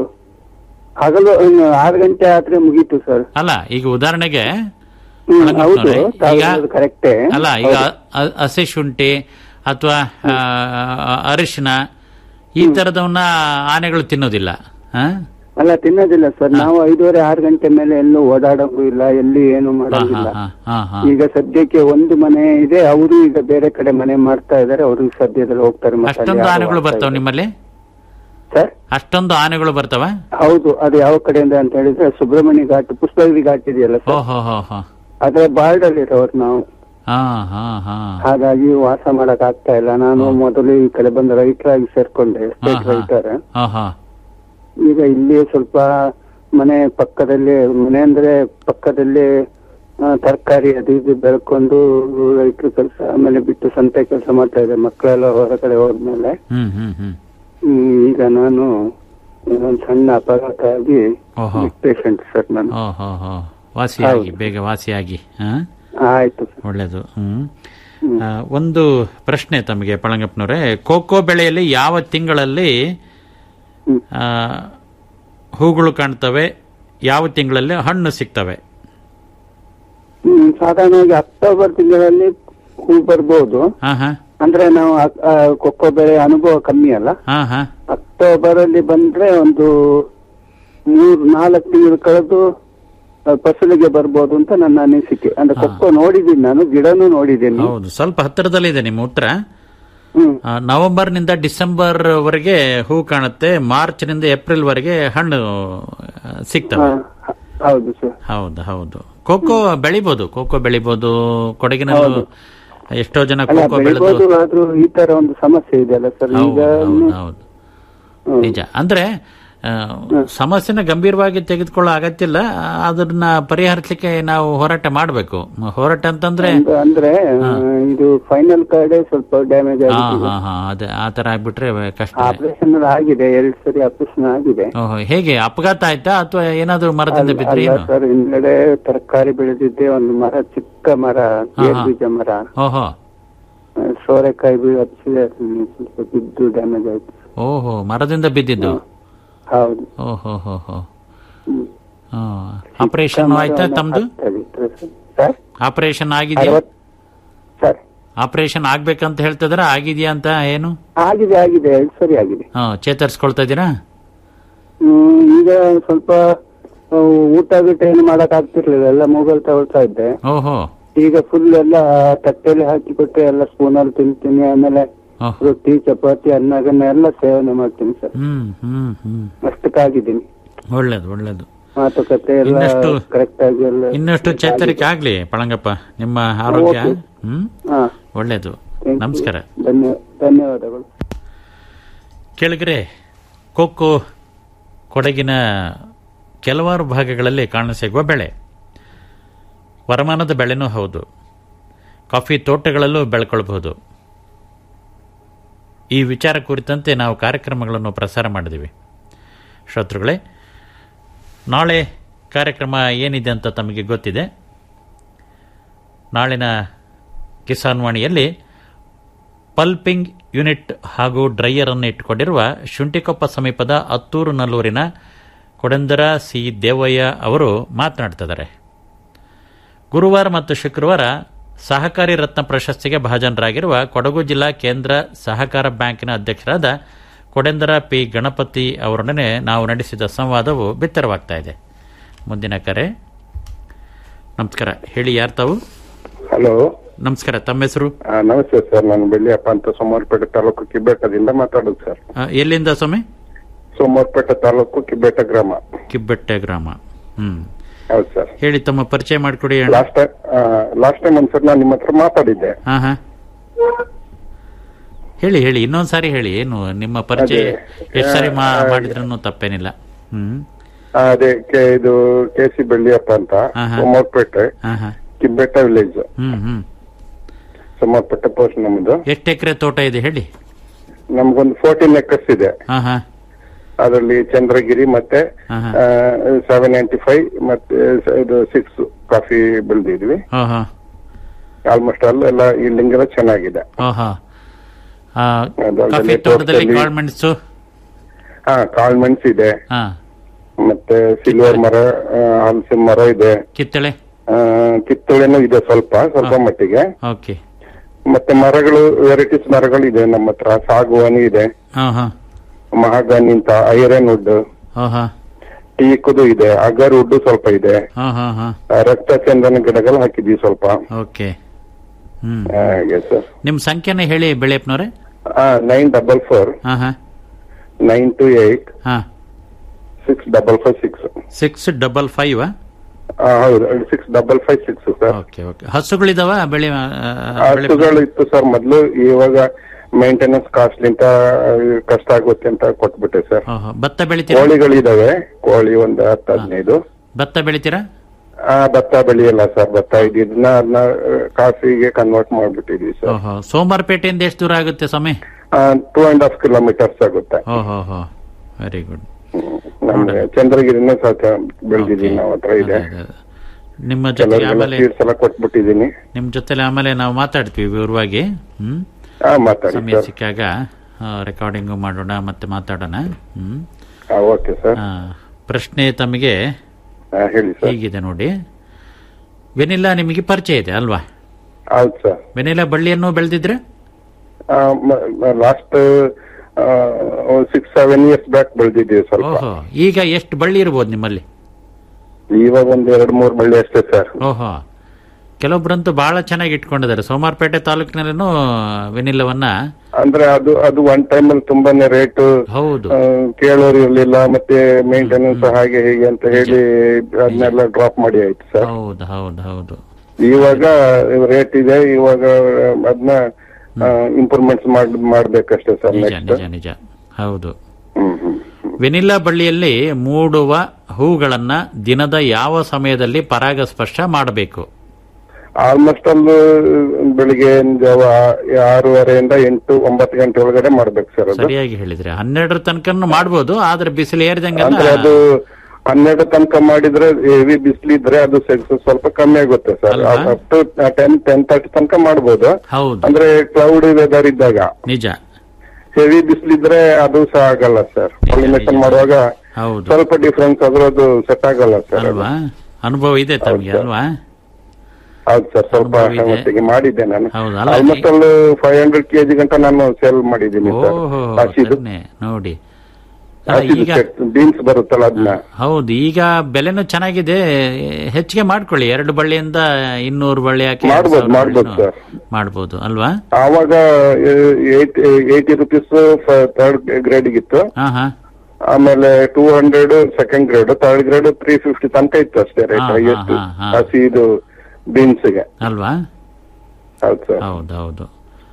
ಹಗಲು ಇನ್ನು ಆರು ಗಂಟೆ ಆದ್ರೆ ಮುಗೀತು ಸರ್ ಅಲ್ಲ ಈಗ ಉದಾಹರಣೆಗೆ ಹ್ಮ್, ಪಳಂಗಪ್ಪನವ್ರೆ, ಹೌದು, ತಾವು ಈಗ ಹೇಳೋದು ಕರೆಕ್ಟೇ ಅಲ್ಲ ಈಗ ಹೌದು. ಅ- ಹಸಿ ಶುಂಠಿ ಅಥವಾ ಅರಿಶಿನ ಈ ತರದವನ್ನ ಆನೆಗಳು ತಿನ್ನೋದಿಲ್ಲ ಹಾ? ಅಲ್ಲ ತಿನ್ನೋದಿಲ್ಲ ಸರ್ ನಾವು ಐದೂವರೆ ಆರು ಗಂಟೆ ಮೇಲೆ ಎಲ್ಲೂ ಓಡಾಡಂಗೂ ಇಲ್ಲ ಎಲ್ಲಿ ಏನು ಹಾ, ಮಾಡೋದಿಲ್ಲ ಹಾ, ಹಾ, ಹಾ. ಈಗ ಸದ್ಯಕ್ಕೆ ಒಂದು ಮನೆ ಇದೆ ಅವರು ಈಗ ಬೇರೆ ಕಡೆ ಮನೆ ಮಾಡ್ತಾ ಇದಾರೆ ಅವ್ರಿಗೆ ಸದ್ಯದಲ್ಲಿ ಹೋಗ್ತಾರೆ ಮತ್ತೆ ಅಲ್ಲಿ ಅಷ್ಟೊಂದು ಯಾರು ಆನೆಗಳು ವಾಸ ಬರ್ತಾವ ಇಲ್ಲ. ನಿಮ್ಮಲ್ಲಿ ಸರ್ ಅಷ್ಟೊಂದು ಆನೆಗಳು ಬರ್ತಾವ ಹೌದು ಅದು ಯಾವ ಕಡೆಯಿಂದ ಅಂತ ಹೇಳಿದ್ರೆ ಸುಬ್ರಹ್ಮಣ್ಯ ಘಾಟ್ ಪುಷ್ಪಗಿರಿ ಘಾಟ್ ಇದೆಯಲ್ಲ ಓ ಸರ್ ಹೋ ಹೋ ಹೋ ಅದರ ಬಾರ್ಡರ್ ಇರೋರು ನಾವು ಹಾ ಹಾ ಹಾ ಹಾಗಾಗಿ ವಾಸ ಮಾಡಕ್ ಆಗ್ತಾ ಇಲ್ಲ ನಾನು ಮೊದಲು ಈ ಕಡೆ ಬಂದ ರೈತರಾಗಿ ಸೇರ್ಕೊಂಡೆ ಹಾ, ಎಸ್ಟೇಟ್ ಹಾ. ರೈತರ ಹಾ ಹಾ ಈಗ ಇಲ್ಲಿ ಸ್ವಲ್ಪ ಮನೆ ಪಕ್ಕದಲ್ಲಿ ಮನೆ ಅಂದ್ರೆ ಪಕ್ಕದಲ್ಲಿ ತರಕಾರಿ ಅದು ಇದು ಬೆಳ್ಕೊಂಡು ರೈತರ ಕೆಲಸ ಆಮೇಲೆ ಬಿಟ್ಟು ಸಂತೆ ಕೆಲಸ ಮಾಡ್ತಾ ಇದ್ದೆ ಮಕ್ಕಳೆಲ್ಲ ಹೊರಗಡೆ ಹೋದ್ಮೇಲೆ ಹ್ಮ್ ಹ್ಮ್ ಹ್ಮ್ ಹ್ಮ್, ಈಗ ನಾನು ಒಂದು ಸಣ್ಣ ಅಪಘಾತ ಆಗಿ ಓಹೋ ಪೇಷಂಟ್ ಸರ್ ನಾನು ಓ ಹೋ ಹೋ ವಾಸಿಯಾಗಿ ಬೇಗ ವಾಸಿಯಾಗಿ ಹಾ ಆಯ್ತು ಒಳ್ಳೇದು ಹ್ಮ್ ಆ, ಒಂದು ಪ್ರಶ್ನೆ ತಮಗೆ ಪಳಂಗಪ್ಪನವರೇ ಕೋಕೋ ಬೆಳೆಯಲ್ಲಿ ಯಾವ ತಿಂಗಳಲ್ಲಿ ಆ, ಹೂಗಳು ಕಾಣ್ತವೆ ಯಾವ ತಿಂಗಳಲ್ಲಿ ಹಣ್ಣು ಸಿಗ್ತವೆ ಹ್ಮ್, ಸಾಧಾರಣವಾಗಿ ಅಕ್ಟೋಬರ್ ತಿಂಗಳಲ್ಲಿ ಹೂ ಬರ್ಬೋದು ಹಾ ಹಾ ಅಂದ್ರೆ ನಾವು ಅಕ್- ಆ, ಕೊಕ್ಕೋ ಬೆಳೆ ಅನುಭವ ಕಮ್ಮಿ ಅಲ್ಲ ಹಾ ಹಾ ಅಕ್ಟೋಬರ್ ಅಲ್ಲಿ ಬಂದ್ರೆ ಒಂದು ಮೂರ್ ನಾಲ್ಕು ತಿಂಗಳು ಕಳೆದು ಆ, ಫಸಲಿಗೆ ಬರ್ಬೋದು ಅಂತ ನನ್ನ ಅನಿಸಿಕೆ ಅಂದ್ರೆ ಕೊಕ್ಕೋ ನೋಡಿದ್ದೀನಿ ನಾನು ಗಿಡನೂ ನೋಡಿದ್ದೀನಿ ಹೌದು ಸ್ವಲ್ಪ ಹತ್ತಿರದಲ್ಲಿದೆ ನಿಮ್ಮ ಉತ್ತರ ಹ್ಮ್ ಆ, ನವೆಂಬರ್ನಿಂದ ಡಿಸೆಂಬರ್ ವರೆಗೆ ಹೂ ಕಾಣುತ್ತೆ ಮಾರ್ಚ್ ನಿಂದ ಏಪ್ರಿಲ್ ವರೆಗೆ ಹಣ್ಣು ಆ, ಸಿಗ್ತವೆ ಹೌದು ಸರ್ ಹೌದು ಹೌದು ಕೋಕೋ ಬೆಳಿಬೋದು ಕೋಕೋ ಬೆಳಿಬೋದು ಕೊಡಗಿನಲ್ಲೂ ಎಷ್ಟೋ ಜನ ಅಲ್ಲ ಕೋಕೋ ಬೆಳೆದು ಬೆಳಿಬೋದು ಆದ್ರೂ ಈ ತರ ಒಂದು ಸಮಸ್ಯೆ ಇದೆಯಲ್ಲ ಸರ್ ಈಗ ಹೌದು ಹೌದು ನಿಜ ಅಂದ್ರೆ ಆ, ಸಮಸ್ಯೆನ ಗಂಭೀರವಾಗಿ ತೆಗೆದುಕೊಳ್ಳೋ ಅಗತ್ಯ ಇಲ್ಲ ಅದನ್ನ ಪರಿಹರಿಸಲಿಕ್ಕೆ ನಾವು ಹೋರಾಟ ಮಾಡಬೇಕು ಹೋರಾಟ ಅಂತಂದ್ರೆ ಒಂದು ಅಂದ್ರೆ ಆ, ಇದು ಫೈನಲ್ ಕಾರ್ಡೆ ಸ್ವಲ್ಪ ಡ್ಯಾಮೇಜ್ ಹಾ ಆಗಿದೆ ಹಾ ಹಾ ಅದೇ ಆ ತರ ಆಗ್ಬಿಟ್ರೆ ಕಷ್ಟ ಆಪರೇಷನ್ ಆಗಿದೆ ಎರಡ್ ಸರಿ ಆಪರೇಷನ್ ಆಗಿದೆ ಓಹೋ ಹೇಗೆ ಅಪಘಾತ ಆಯ್ತಾ ಅಥವಾ ಏನಾದ್ರು ಮರದಿಂದ ಬಿದ್ರಿ ಅಲ್ಲ ಏನು ಸರ್ ಹಿಂದ್ಗಡೆ ತರಕಾರಿ ಬೆಳೆದಿದ್ದೆ ಒಂದು ಮರ ಚಿಕ್ಕ ಮರ ಗೇರು ಬೀಜ ಮರ ಓಹೋ ಆ, ಸೋರೆಕಾಯಿ ಬೀಳ ಹಚ್ಚಿದೆ ಅದ್ರಲ್ಲಿ ಸ್ವಲ್ಪ ಬಿದ್ದು ಡ್ಯಾಮೇಜ್ ಆಯ್ತು ಓಹೋ ಮರದಿಂದ ಬಿದ್ದಿದ್ದು ಹೌದು ಓಹೋ ಹೋ ಹೋ ಆಪರೇಷನ್ ಆಯ್ತಾ ತಮ್ದು ಸರ್ ಆಪರೇಷನ್ ಆಗಿದೆಯಾ ಅರವತ್ ಸರ್ ಆಪರೇಷನ್ ಆಗ್ಬೇಕಂತ ಹೇಳ್ತಿದ್ರ ಆಗಿದೆಯಾ ಅಂತ ಏನು ಆಗಿದೆ ಆಗಿದೆ ಎರಡ್ ಸರಿ ಆಗಿದೆ ಹಾ ಚೇತರಿಸ್ಕೊಳ್ತಾ ಇದ್ದೀರಾ ಹ್ಮ್ ಈಗ ಸ್ವಲ್ಪ ಆ, ಊಟ ಗೀಟ ಏನು ಮಾಡಕ್ ಆಗ್ತಿರ್ಲಿಲ್ಲ ಎಲ್ಲ ಮೊಬೈಲ್ ತಗೊಳ್ತಾ ಇದ್ದೆ ಓಹೋ ಈಗ ಫುಲ್ ಎಲ್ಲ ತಟ್ಟೆಲಿ ಹಾಕಿ ಕೊಟ್ಟೆ ಎಲ್ಲ ಸ್ಪೂನಲ್ಲಿ ತಿಂತೀನಿ ಆಮೇಲೆ ಓಹ್. ರೊಟ್ಟಿ ಚಪಾತಿ ಅನ್ನ ಗನ್ನ ಎಲ್ಲ ಸೇವನೆ ಮಾಡ್ತೀನಿ ಸರ್ ಹ್ಮ್ ಹ್ಮ್ ಹ್ಮ್ ಅಷ್ಟಕ್ಕಾಗಿದ್ದೀನಿ ಒಳ್ಳೇದು ಒಳ್ಳೇದು ಮಾತುಕತೆ ಎಲ್ಲ ಇನ್ನಷ್ಟು ಕರೆಕ್ಟ್ ಆಗಿ ಎಲ್ಲ ಇನ್ನಷ್ಟು ಚೇತರಿಕೆ ಆಗ್ಲಿ ಪಳಂಗಪ್ಪ ನಿಮ್ಮ ಆರೋಗ್ಯ ಓಕೆ. ಹ್ಮ್ ಹಾ ಒಳ್ಳೇದು Thank you. ನಮಸ್ಕಾರ ಧನ್ಯ ಧನ್ಯವಾದಗಳು ಕೆಳಗರೆ ಕೊಕ್ಕೋ ಕೊಡಗಿನ ಕೆಲವಾರು ಭಾಗಗಳಲ್ಲಿ ಕಾಣಸಿಗುವ ಬೆಳೆ ವರಮಾನದ ಬೆಳೆನೂ ಹೌದು ಕಾಫಿ ತೋಟಗಳಲ್ಲೂ ಬೆಳ್ಕೊಳ್ಬಹುದು ಈ ವಿಚಾರ ಕುರಿತಂತೆ ನಾವು ಕಾರ್ಯಕ್ರಮಗಳನ್ನು ಪ್ರಸಾರ ಮಾಡಿದ್ದೀವಿ ಶ್ರೋತೃಗಳೇ ನಾಳೆ ಕಾರ್ಯಕ್ರಮ ಏನಿದೆ ಅಂತ ತಮಗೆ ಗೊತ್ತಿದೆ ನಾಳಿನ ಕಿಸಾನ್ ವಾಣಿಯಲ್ಲಿ ಪಲ್ಪಿಂಗ್ ಯೂನಿಟ್ ಹಾಗೂ ಡ್ರೈಯರ್ ಅನ್ನು ಇಟ್ಟುಕೊಂಡಿರುವ ಶುಂಠಿಕೊಪ್ಪ ಸಮೀಪದ ಅತ್ತೂರು ನಲ್ಲೂರಿನ ಕೊಡೆಂದರ ಸಿ ದೇವಯ್ಯ ಅವರು ಮಾತನಾಡ್ತಿದ್ದಾರೆ ಗುರುವಾರ ಮತ್ತು ಶುಕ್ರವಾರ ಸಹಕಾರಿ ರತ್ನ ಪ್ರಶಸ್ತಿಗೆ ಭಾಜನರಾಗಿರುವ ಕೊಡಗು ಜಿಲ್ಲಾ ಕೇಂದ್ರ ಸಹಕಾರ ಬ್ಯಾಂಕಿನ ಅಧ್ಯಕ್ಷರಾದ ಕೊಡೆಂದರ ಪಿ ಗಣಪತಿ ಅವರೊಡನೆ ನಾವು ನಡೆಸಿದ ಸಂವಾದವು ಬಿತ್ತರವಾಗ್ತಾ ಇದೆ ಮುಂದಿನ ಕರೆ ನಮಸ್ಕಾರ ಹೇಳಿ ಯಾರು ತಾವು ಹಲೋ ನಮಸ್ಕಾರ ತಮ್ಮ ಹೆಸರು ನಮಸ್ತೆ ಸರ್ ನಾನು ಬೆಳ್ಳಿಯಪ್ಪ ಅಂತ ಸೋಮವಾರಪೇಟೆ ತಾಲೂಕು ಕಿಬ್ಬೆಟ್ಟದಿಂದ ಮಾತಾಡೋದು ಸರ್ ಆ, ಎಲ್ಲಿಂದ ಸ್ವಾಮಿ ಸೋಮವಾರಪೇಟೆ ತಾಲೂಕು ಕಿಬ್ಬೆಟ್ಟ ಗ್ರಾಮ ಕಿಬ್ಬೆಟ್ಟೆ ಗ್ರಾಮ ಹ್ಮ್ ಹೌದು ಸರ್ ಹೇಳಿ ತಮ್ಮ ಪರಿಚಯ ಮಾಡಿಕೊಡಿ ಅಣ್ಣ. ಲಾಸ್ಟ್ ಟೈಮ್ ಲಾಸ್ಟ್ ಟೈಮ್ ಒಂದ್ಸರಿ ನಾನು ನಿಮ್ಮ ಹತ್ರ ಮಾತಾಡಿದ್ದೆ ಹಾ ಹಾ ಹೇಳಿ ಹೇಳಿ ಇನ್ನೊಂದ್ ಸಾರಿ ಹೇಳಿ ಏನು ನಿಮ್ಮ ಪರಿಚಯ ಅದೇ, ಎಷ್ಟು ಸಾರಿ ಮಾ ಆ, ಮಾಡಿದ್ರೂ ತಪ್ಪೇನಿಲ್ಲ ಹ್ಮ್ ಆ, ಅದೇ ಕೆ- ಇದು ಕೆ ಸಿ ಬೆಳ್ಳಿಯಪ್ಪ ಅಂತ ಆಹಾ. ಸೋಮವಾರಪೇಟೆ ಹಾ ಹಾ ಕಿಬ್ಬೆಟ್ಟ ವಿಲೇಜ್ ಹ್ಮ್ ಹ್ಮ್ ಸೋಮವಾರಪೇಟೆ ಪೋಸ್ಟ್ ನಮ್ಮದು ಎಷ್ಟು ಎಕರೆ ತೋಟ ಇದೆ ಹೇಳಿ ನಮ್ಗೊಂದು ಫೋರ್ಟೀನ್ ಎಕರ್ಸ್ ಇದೆ ಹಾ ಹಾ ಅದರಲ್ಲಿ ಚಂದ್ರಗಿರಿ ಮತ್ತೆ ಆಹಾ. ಸೆವೆನ್ ನೈಂಟಿ ಫೈವ್ ಮತ್ತೆ ಸ- ಇದು ಸಿಕ್ಸ್ ಕಾಫಿ ಬೆಳೆದಿದ್ವಿ ಹಾ ಹಾ ಆಲ್ಮೋಸ್ಟ್ ಆಲ್ ಎಲ್ಲ ಈ ಲಿಂಗದ ಚೆನ್ನಾಗಿದೆ ಹಾ ಹಾ ಆ, ಅದಲ್ಲದೆ ಕಾಫಿ ತೋಟದಲ್ಲಿ ತೋಟದಲ್ಲಿ- ಕಾಳ್ಮೆಣಸು ಹಾ ಕಾಳು ಮೆಣಸು ಇದೆ ಹಾ ಮತ್ತೆ ಸಿಲ್ವರ್ ಮರ ಆ, ಹಲಸಿನ ಮರ ಇದೆ ಕಿತ್ತಳೆ ಆ, ಕಿತ್ತಳೆನೂ ಇದೆ ಸ್ವಲ್ಪ ಸ್ವಲ್ಪ ಮಟ್ಟಿಗೆ ಓಕೆ ಮತ್ತೆ ಮರಗಳು ವೆರೈಟೀಸ್ ಮರಗಳು ಇದೆ ನಮ್ಮ ಹತ್ರ ಸಾಗುವಾನಿ ಇದೆ ಹಾ ಹಾ ಮಹಾಗಾನಿ ಅಂತ ಐರನ್ ವುಡ್ ಹಾ ಹಾ ಟೀಕುದು ಇದೆ ಅಗರ್ ವುಡ್ ಸ್ವಲ್ಪ ಇದೆ ಹಾ ಹಾ ಹಾ ಆ, ರಕ್ತ ಚಂದನ ಗಿಡಗಳು ಹಾಕಿದ್ವಿ ಸ್ವಲ್ಪ ಓಕೆ ಹ್ಮ್ ಹಾಗೆ ಸರ್ ನಿಮ್ ಸಂಖ್ಯೆನ ಹೇಳಿ ಬೆಳೆಯಪ್ಪನವ್ರೆ ನೈನ್ ಡಬಲ್ ಫೋರ್ ಹಾ ಹಾ ನೈನ್ ಟು ಏಟ್ ಹಾ six double five six six double five ಹೌದು six double five six sir okay okay ಹಸುಗಳಿದಾವ ಬೆಳೆ ಆ, ಬೆಳೆ ಹಸುಗಳು ಇತ್ತು ಸರ್ ಮೊದ್ಲು ಇವಾಗ ಮೇಂಟೆನೆನ್ಸ್ ಕಾಸ್ಟ್ಲಿ ಅಂತ ಆ, ಕಷ್ಟ ಆಗುತ್ತೆ ಅಂತ ಕೊಟ್ಬಿಟ್ಟೆ ಸರ್ ಆಹಾ. ಭತ್ತ ಬೆಳಿತೀರಾ ಕೋಳಿಗಳಿದಾವೆ ಕೋಳಿ ಒಂದು ಹತ್ತು ಹದಿನೈದು ಭತ್ತ ಬೆಳಿತೀರಾ ಆ ಭತ್ತ ಬೆಳೆಯಲ್ಲ ಸರ್ ಭತ್ತ ಇದನ್ನ ಅದನ್ನ ಕಾಫಿಗೆ ಕನ್ವರ್ಟ್ ಮಾಡ್ಬಿಟ್ಟಿದ್ವಿ ಸರ್ ಓಹೋ ಸೋಮವಾರಪೇಟೆಯಿಂದ ಎಷ್ಟು ದೂರ ಆಗುತ್ತೆ ಸ್ವಾಮಿ ಟೂ ಅಂಡ್ ಹಾಫ್ ಕಿಲೋಮೀಟರ್ಸ್ ಆಗುತ್ತೆ ಓಹೋ ಹೋ ವೆರಿ ಗುಡ್ ನಮ್ಗೆ ಚಂದ್ರಗಿರಿನ ಸಾಕ ಬೆಳೆದಿದ್ದೀವಿ ನಾವು ಹತ್ರ ಇದೆ ನಿಮ್ಮ ಜೊತೆಗೆ ಕೆಲವ್ರಿಗೆಲ್ಲ ಆಮೇಲೆ ಸೀಡ್ಸ್ ಎಲ್ಲ ಕೊಟ್ಬಿಟ್ಟಿದ್ದೀನಿ ನಿಮ್ ಜೊತೆಲಿ ಆಮೇಲೆ ನಾವು ಮಾತಾಡ್ತೀವಿ ವಿವರವಾಗಿ ಹ್ಮ್ ಹಾ ಮಾತಾಡಿ ಸಮಯ ಸರ್ ಸಿಕ್ಕಾಗ ರೆಕಾರ್ಡಿಂಗು ಮಾಡೋಣ ಮತ್ತೆ ಮಾತಾಡೋಣ ಹ್ಮ್ ಓಕೆ ಸರ್ ಆ, ಪ್ರಶ್ನೆ ತಮಗೆ ಹೇಳಿ ಸರ್ ಹೀಗಿದೆ ನೋಡಿ ವೆನಿಲಾ ನಿಮಗೆ ಪರಿಚಯ ಇದೆ ಅಲ್ವಾ ಹೌದು ಸರ್ ವೆನಿಲಾ ಬಳ್ಳಿಯನ್ನು ಬೆಳೆದಿದ್ರೆ last six seven years back ಬೆಳೆದಿದ್ದೀವಿ ಸ್ವಲ್ಪ ಓಹೋ ಈಗ ಎಷ್ಟು ಬಳ್ಳಿ ಇರ್ಬೋದು ನಿಮ್ಮಲ್ಲಿ ಇವಾಗ ಒಂದ್ ಎರಡ್ ಮೂರ್ ಬಳ್ಳಿ ಅಷ್ಟೇ ಸರ್ ಓಹೋ ಕೆಲವೊಬ್ಬರಂತೂ ಬಹಳ ಚೆನ್ನಾಗಿ ಇಟ್ಕೊಂಡಿದ್ದಾರೆ ಸೋಮಾರ್ಪೇಟೆ ತಾಲೂಕಿನಲ್ಲೂ ವೆನಿಲ್ಲವನ್ನ ಅಂದ್ರೆ ಅದು ಅದು ಒನ್ ಟೈಮ್ ಅಲ್ಲಿ ತುಂಬಾನೇ ರೇಟ್ ಹೌದು ಕೇಳೋರು ಇರ್ಲಿಲ್ಲ ಮತ್ತೆ ಮೇಂಟೆನೆನ್ಸ್ ಹಾಗೆ ಹೀಗೆ ಅಂತ ಹೇಳಿ ಅದನ್ನೆಲ್ಲ ಡ್ರಾಪ್ ಮಾಡಿ ಆಯ್ತು ಸರ್ ಹೌದು ಹೌದು ಹೌದು ಇವಾಗ ರೇಟ್ ಇದೆ ಇವಾಗ ಅದನ್ನ ಇಂಪ್ರೂವ್ಮೆಂಟ್ಸ್ ಮಾಡ್ ಮಾಡ್ಬೇಕಷ್ಟೇ ಸರ್ ನಿಜ ನೆಕ್ಸ್ಟ್ ನಿಜ ನಿಜ ಹೌದು ವೆನಿಲ್ಲಾ ಬಳ್ಳಿಯಲ್ಲಿ ಮೂಡುವ ಹೂಗಳನ್ನ ದಿನದ ಯಾವ ಸಮಯದಲ್ಲಿ ಪರಾಗಸ್ಪರ್ಶ ಮಾಡಬೇಕು ಆಲ್ಮೋಸ್ಟ್ ಅಲ್ಲಿ ಬೆಳಿಗ್ಗೆ ಜಾವ ಆರೂವರೆಯಿಂದ ಎಂಟು ಒಂಬತ್ತು ಗಂಟೆ ಒಳಗಡೆ ಮಾಡ್ಬೇಕು ಸರ್ ಅದು ಸರಿಯಾಗಿ ಹೇಳಿದ್ರೆ ಹನ್ನೆರಡರ ತನಕ ಮಾಡ್ಬೋದು ಆದ್ರೆ ಬಿಸಿಲು ಅಂದ್ರೆ ಏರಿದಂಗೆಲ್ಲ ಅದು ಹನ್ನೆರಡು ತನಕ ಮಾಡಿದ್ರೆ ಹೆವಿ ಬಿಸಿಲಿದ್ರೆ ಅದು ಸ್ವಲ್ಪ- ಸ್ವಲ್ಪ ಕಮ್ಮಿ ಆಗುತ್ತೆ sir up to ten ten thirty ತನಕ ಮಾಡ್ಬೋದು ಹೌದು ಅಂದ್ರೆ ಕ್ಲೌಡಿ ವೆದರ್ ಇದ್ದಾಗ ನಿಜ ಹೆವಿ ಬಿಸಿಲಿದ್ರೆ ಅದು ಸಹ ಆಗಲ್ಲ ಸರ್ ಪಾಲಿನೇಷನ್ ಮಾಡುವಾಗ ಹೌದು ಸ್ವಲ್ಪ ಡಿಫ್ರೆನ್ಸ್ ಆದ್ರೂ ಅದು ಸೆಟ್ ಆಗಲ್ಲ ಸರ್ ಅದು. ಅಲ್ವಾ ಅನುಭವ ಇದೆ ತಮಗೆ ಅಲ್ವಾ ಹೌದು ಸರ್ ಸ್ವಲ್ಪ ಮಟ್ಟಿಗೆ ಮಾಡಿದ್ದೆ ನಾನು ಹೌದು, ಅಲ್ಲ, ಆಲ್ಮೋಸ್ಟ್ ಅಲ್ಲಿ ಫೈವ್ ಹಂಡ್ರೆಡ್ ಕೆಜಿ ಗಂಟ ನಾನು ಸೇಲ್ ಮಾಡಿದ್ದೀನಿ ಸರ್ ಓಹೋ ಹಸಿದು ಸರಿನೆ, ನೋಡಿ ಅಲ್ಲ, ಹಸಿದು ಈಗ ಬೀನ್ಸ್ ಬರುತ್ತಲ್ಲ ಅದನ್ನ ಹೌದು ಈಗ ಬೆಲೆನೂ ಚೆನ್ನಾಗಿದೆ ಹೆಚ್ಚಿಗೆ ಮಾಡ್ಕೊಳ್ಳಿ ಎರಡು ಬಳ್ಳಿಯಿಂದ ಇನ್ನೂರು ಬಳ್ಳಿ ಹಾಕಿ ಎರಡು ಮಾಡ್ಬೋದು, ಸಾವಿರ ಮಾಡ್ಬೋದು ಬಳ್ಳಿನೂ ಸರ್. ಮಾಡ್ಬೋದು ಅಲ್ವಾ ಆವಾಗ ಏಯ್ಟಿ ರುಪೀಸ್ ಥರ್ಡ್ ಗ್ರೇಡ್ ಇತ್ತು ಹಾ ಹಾ ಆಮೇಲೆ two hundred second grade third grade three fifty ತನಕ ಇತ್ತು ಅಷ್ಟೇ ರೇಟ್ ಹಾ, ಹಾ, ಎಷ್ಟು ಹಾ, ಹಾ. ಹಸಿ ಇದು ಬೀನ್ಸ್ಗೆ ಅಲ್ವಾ ಹೌದು ಸರ್ ಹೌದು ಹೌದು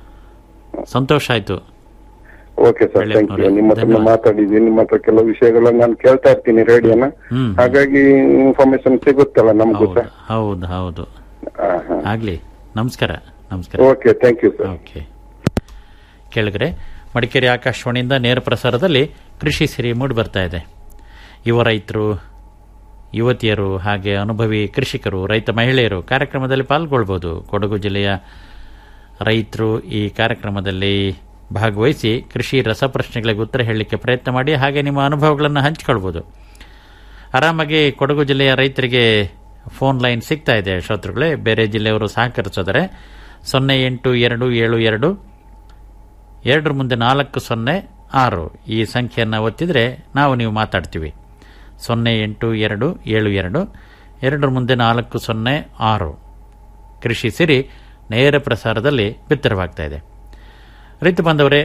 ಸಂತೋಷ ಆಯ್ತು ಓಕೆ ಸರ್ ಥ್ಯಾಂಕ್ ಯು ನಿಮ್ಮ ಹತ್ರ ಮಾತಾಡಿದ್ದೀನಿ ನಿಮ್ಮ ಹತ್ರ ಕೆಲವು ವಿಷಯಗಳನ್ನ ನಾನು ಕೇಳ್ತಾ ಇರ್ತೀನಿ ರೇಡಿಯೋನ ಹ್ಮ್. ಹಾಗಾಗಿ ಇನ್ಫಾರ್ಮೇಶನ್ ಸಿಗುತ್ತಲ್ಲ ನಮಗೂ ಸಹ ಹೌದು ಹೌದು ಆಗ್ಲಿ ನಮಸ್ಕಾರ ನಮಸ್ಕಾರ okay thank you sir okay ಕೇಳಿದ್ರೆ ಮಡಿಕೇರಿ ಆಕಾಶವಾಣಿಯಿಂದ ನೇರ ಪ್ರಸಾರದಲ್ಲಿ ಕೃಷಿ ಸಿರಿ ಮೂಡಿ ಬರ್ತಾ ಇದೆ ಯುವ ರೈತರು ಯುವತಿಯರು ಹಾಗೆ ಅನುಭವಿ ಕೃಷಿಕರು ರೈತ ಮಹಿಳೆಯರು ಕಾರ್ಯಕ್ರಮದಲ್ಲಿ ಪಾಲ್ಗೊಳ್ಬೋದು ಕೊಡಗು ಜಿಲ್ಲೆಯ ರೈತರು ಈ ಕಾರ್ಯಕ್ರಮದಲ್ಲಿ ಭಾಗವಹಿಸಿ ಕೃಷಿ ರಸಪ್ರಶ್ನೆಗಳಿಗೆ ಉತ್ತರ ಹೇಳಲಿಕ್ಕೆ ಪ್ರಯತ್ನ ಮಾಡಿ ಹಾಗೆ ನಿಮ್ಮ ಅನುಭವಗಳನ್ನು ಹಂಚಿಕೊಳ್ಬೋದು ಆರಾಮಾಗಿ ಕೊಡಗು ಜಿಲ್ಲೆಯ ರೈತರಿಗೆ ಫೋನ್ ಲೈನ್ ಸಿಗ್ತಾ ಇದೆ ಶ್ರೋತೃಗಳೇ ಬೇರೆ ಜಿಲ್ಲೆಯವರು ಸಹಕರಿಸಿದರೆ ಸೊನ್ನೆ ಎಂಟು ಎರಡು ಏಳು ಎರಡು ಎರಡರ ಮುಂದೆ ನಾಲ್ಕು ಸೊನ್ನೆ ಆರು ಈ ಸಂಖ್ಯೆಯನ್ನು ಒತ್ತಿದರೆ ನಾವು ನೀವು ಮಾತಾಡ್ತೀವಿ ಸೊನ್ನೆ ಎಂಟು ಎರಡು ಏಳು ಎರಡು ಎರಡರ ಮುಂದೆ ನಾಲ್ಕು ಸೊನ್ನೆ ಆರು ಕೃಷಿ ಸಿರಿ ನೇರ ಪ್ರಸಾರದಲ್ಲಿ ಬಿತ್ತರವಾಗ್ತಾ ಇದೆ ರೈತ ಬಾಂಧವರೇ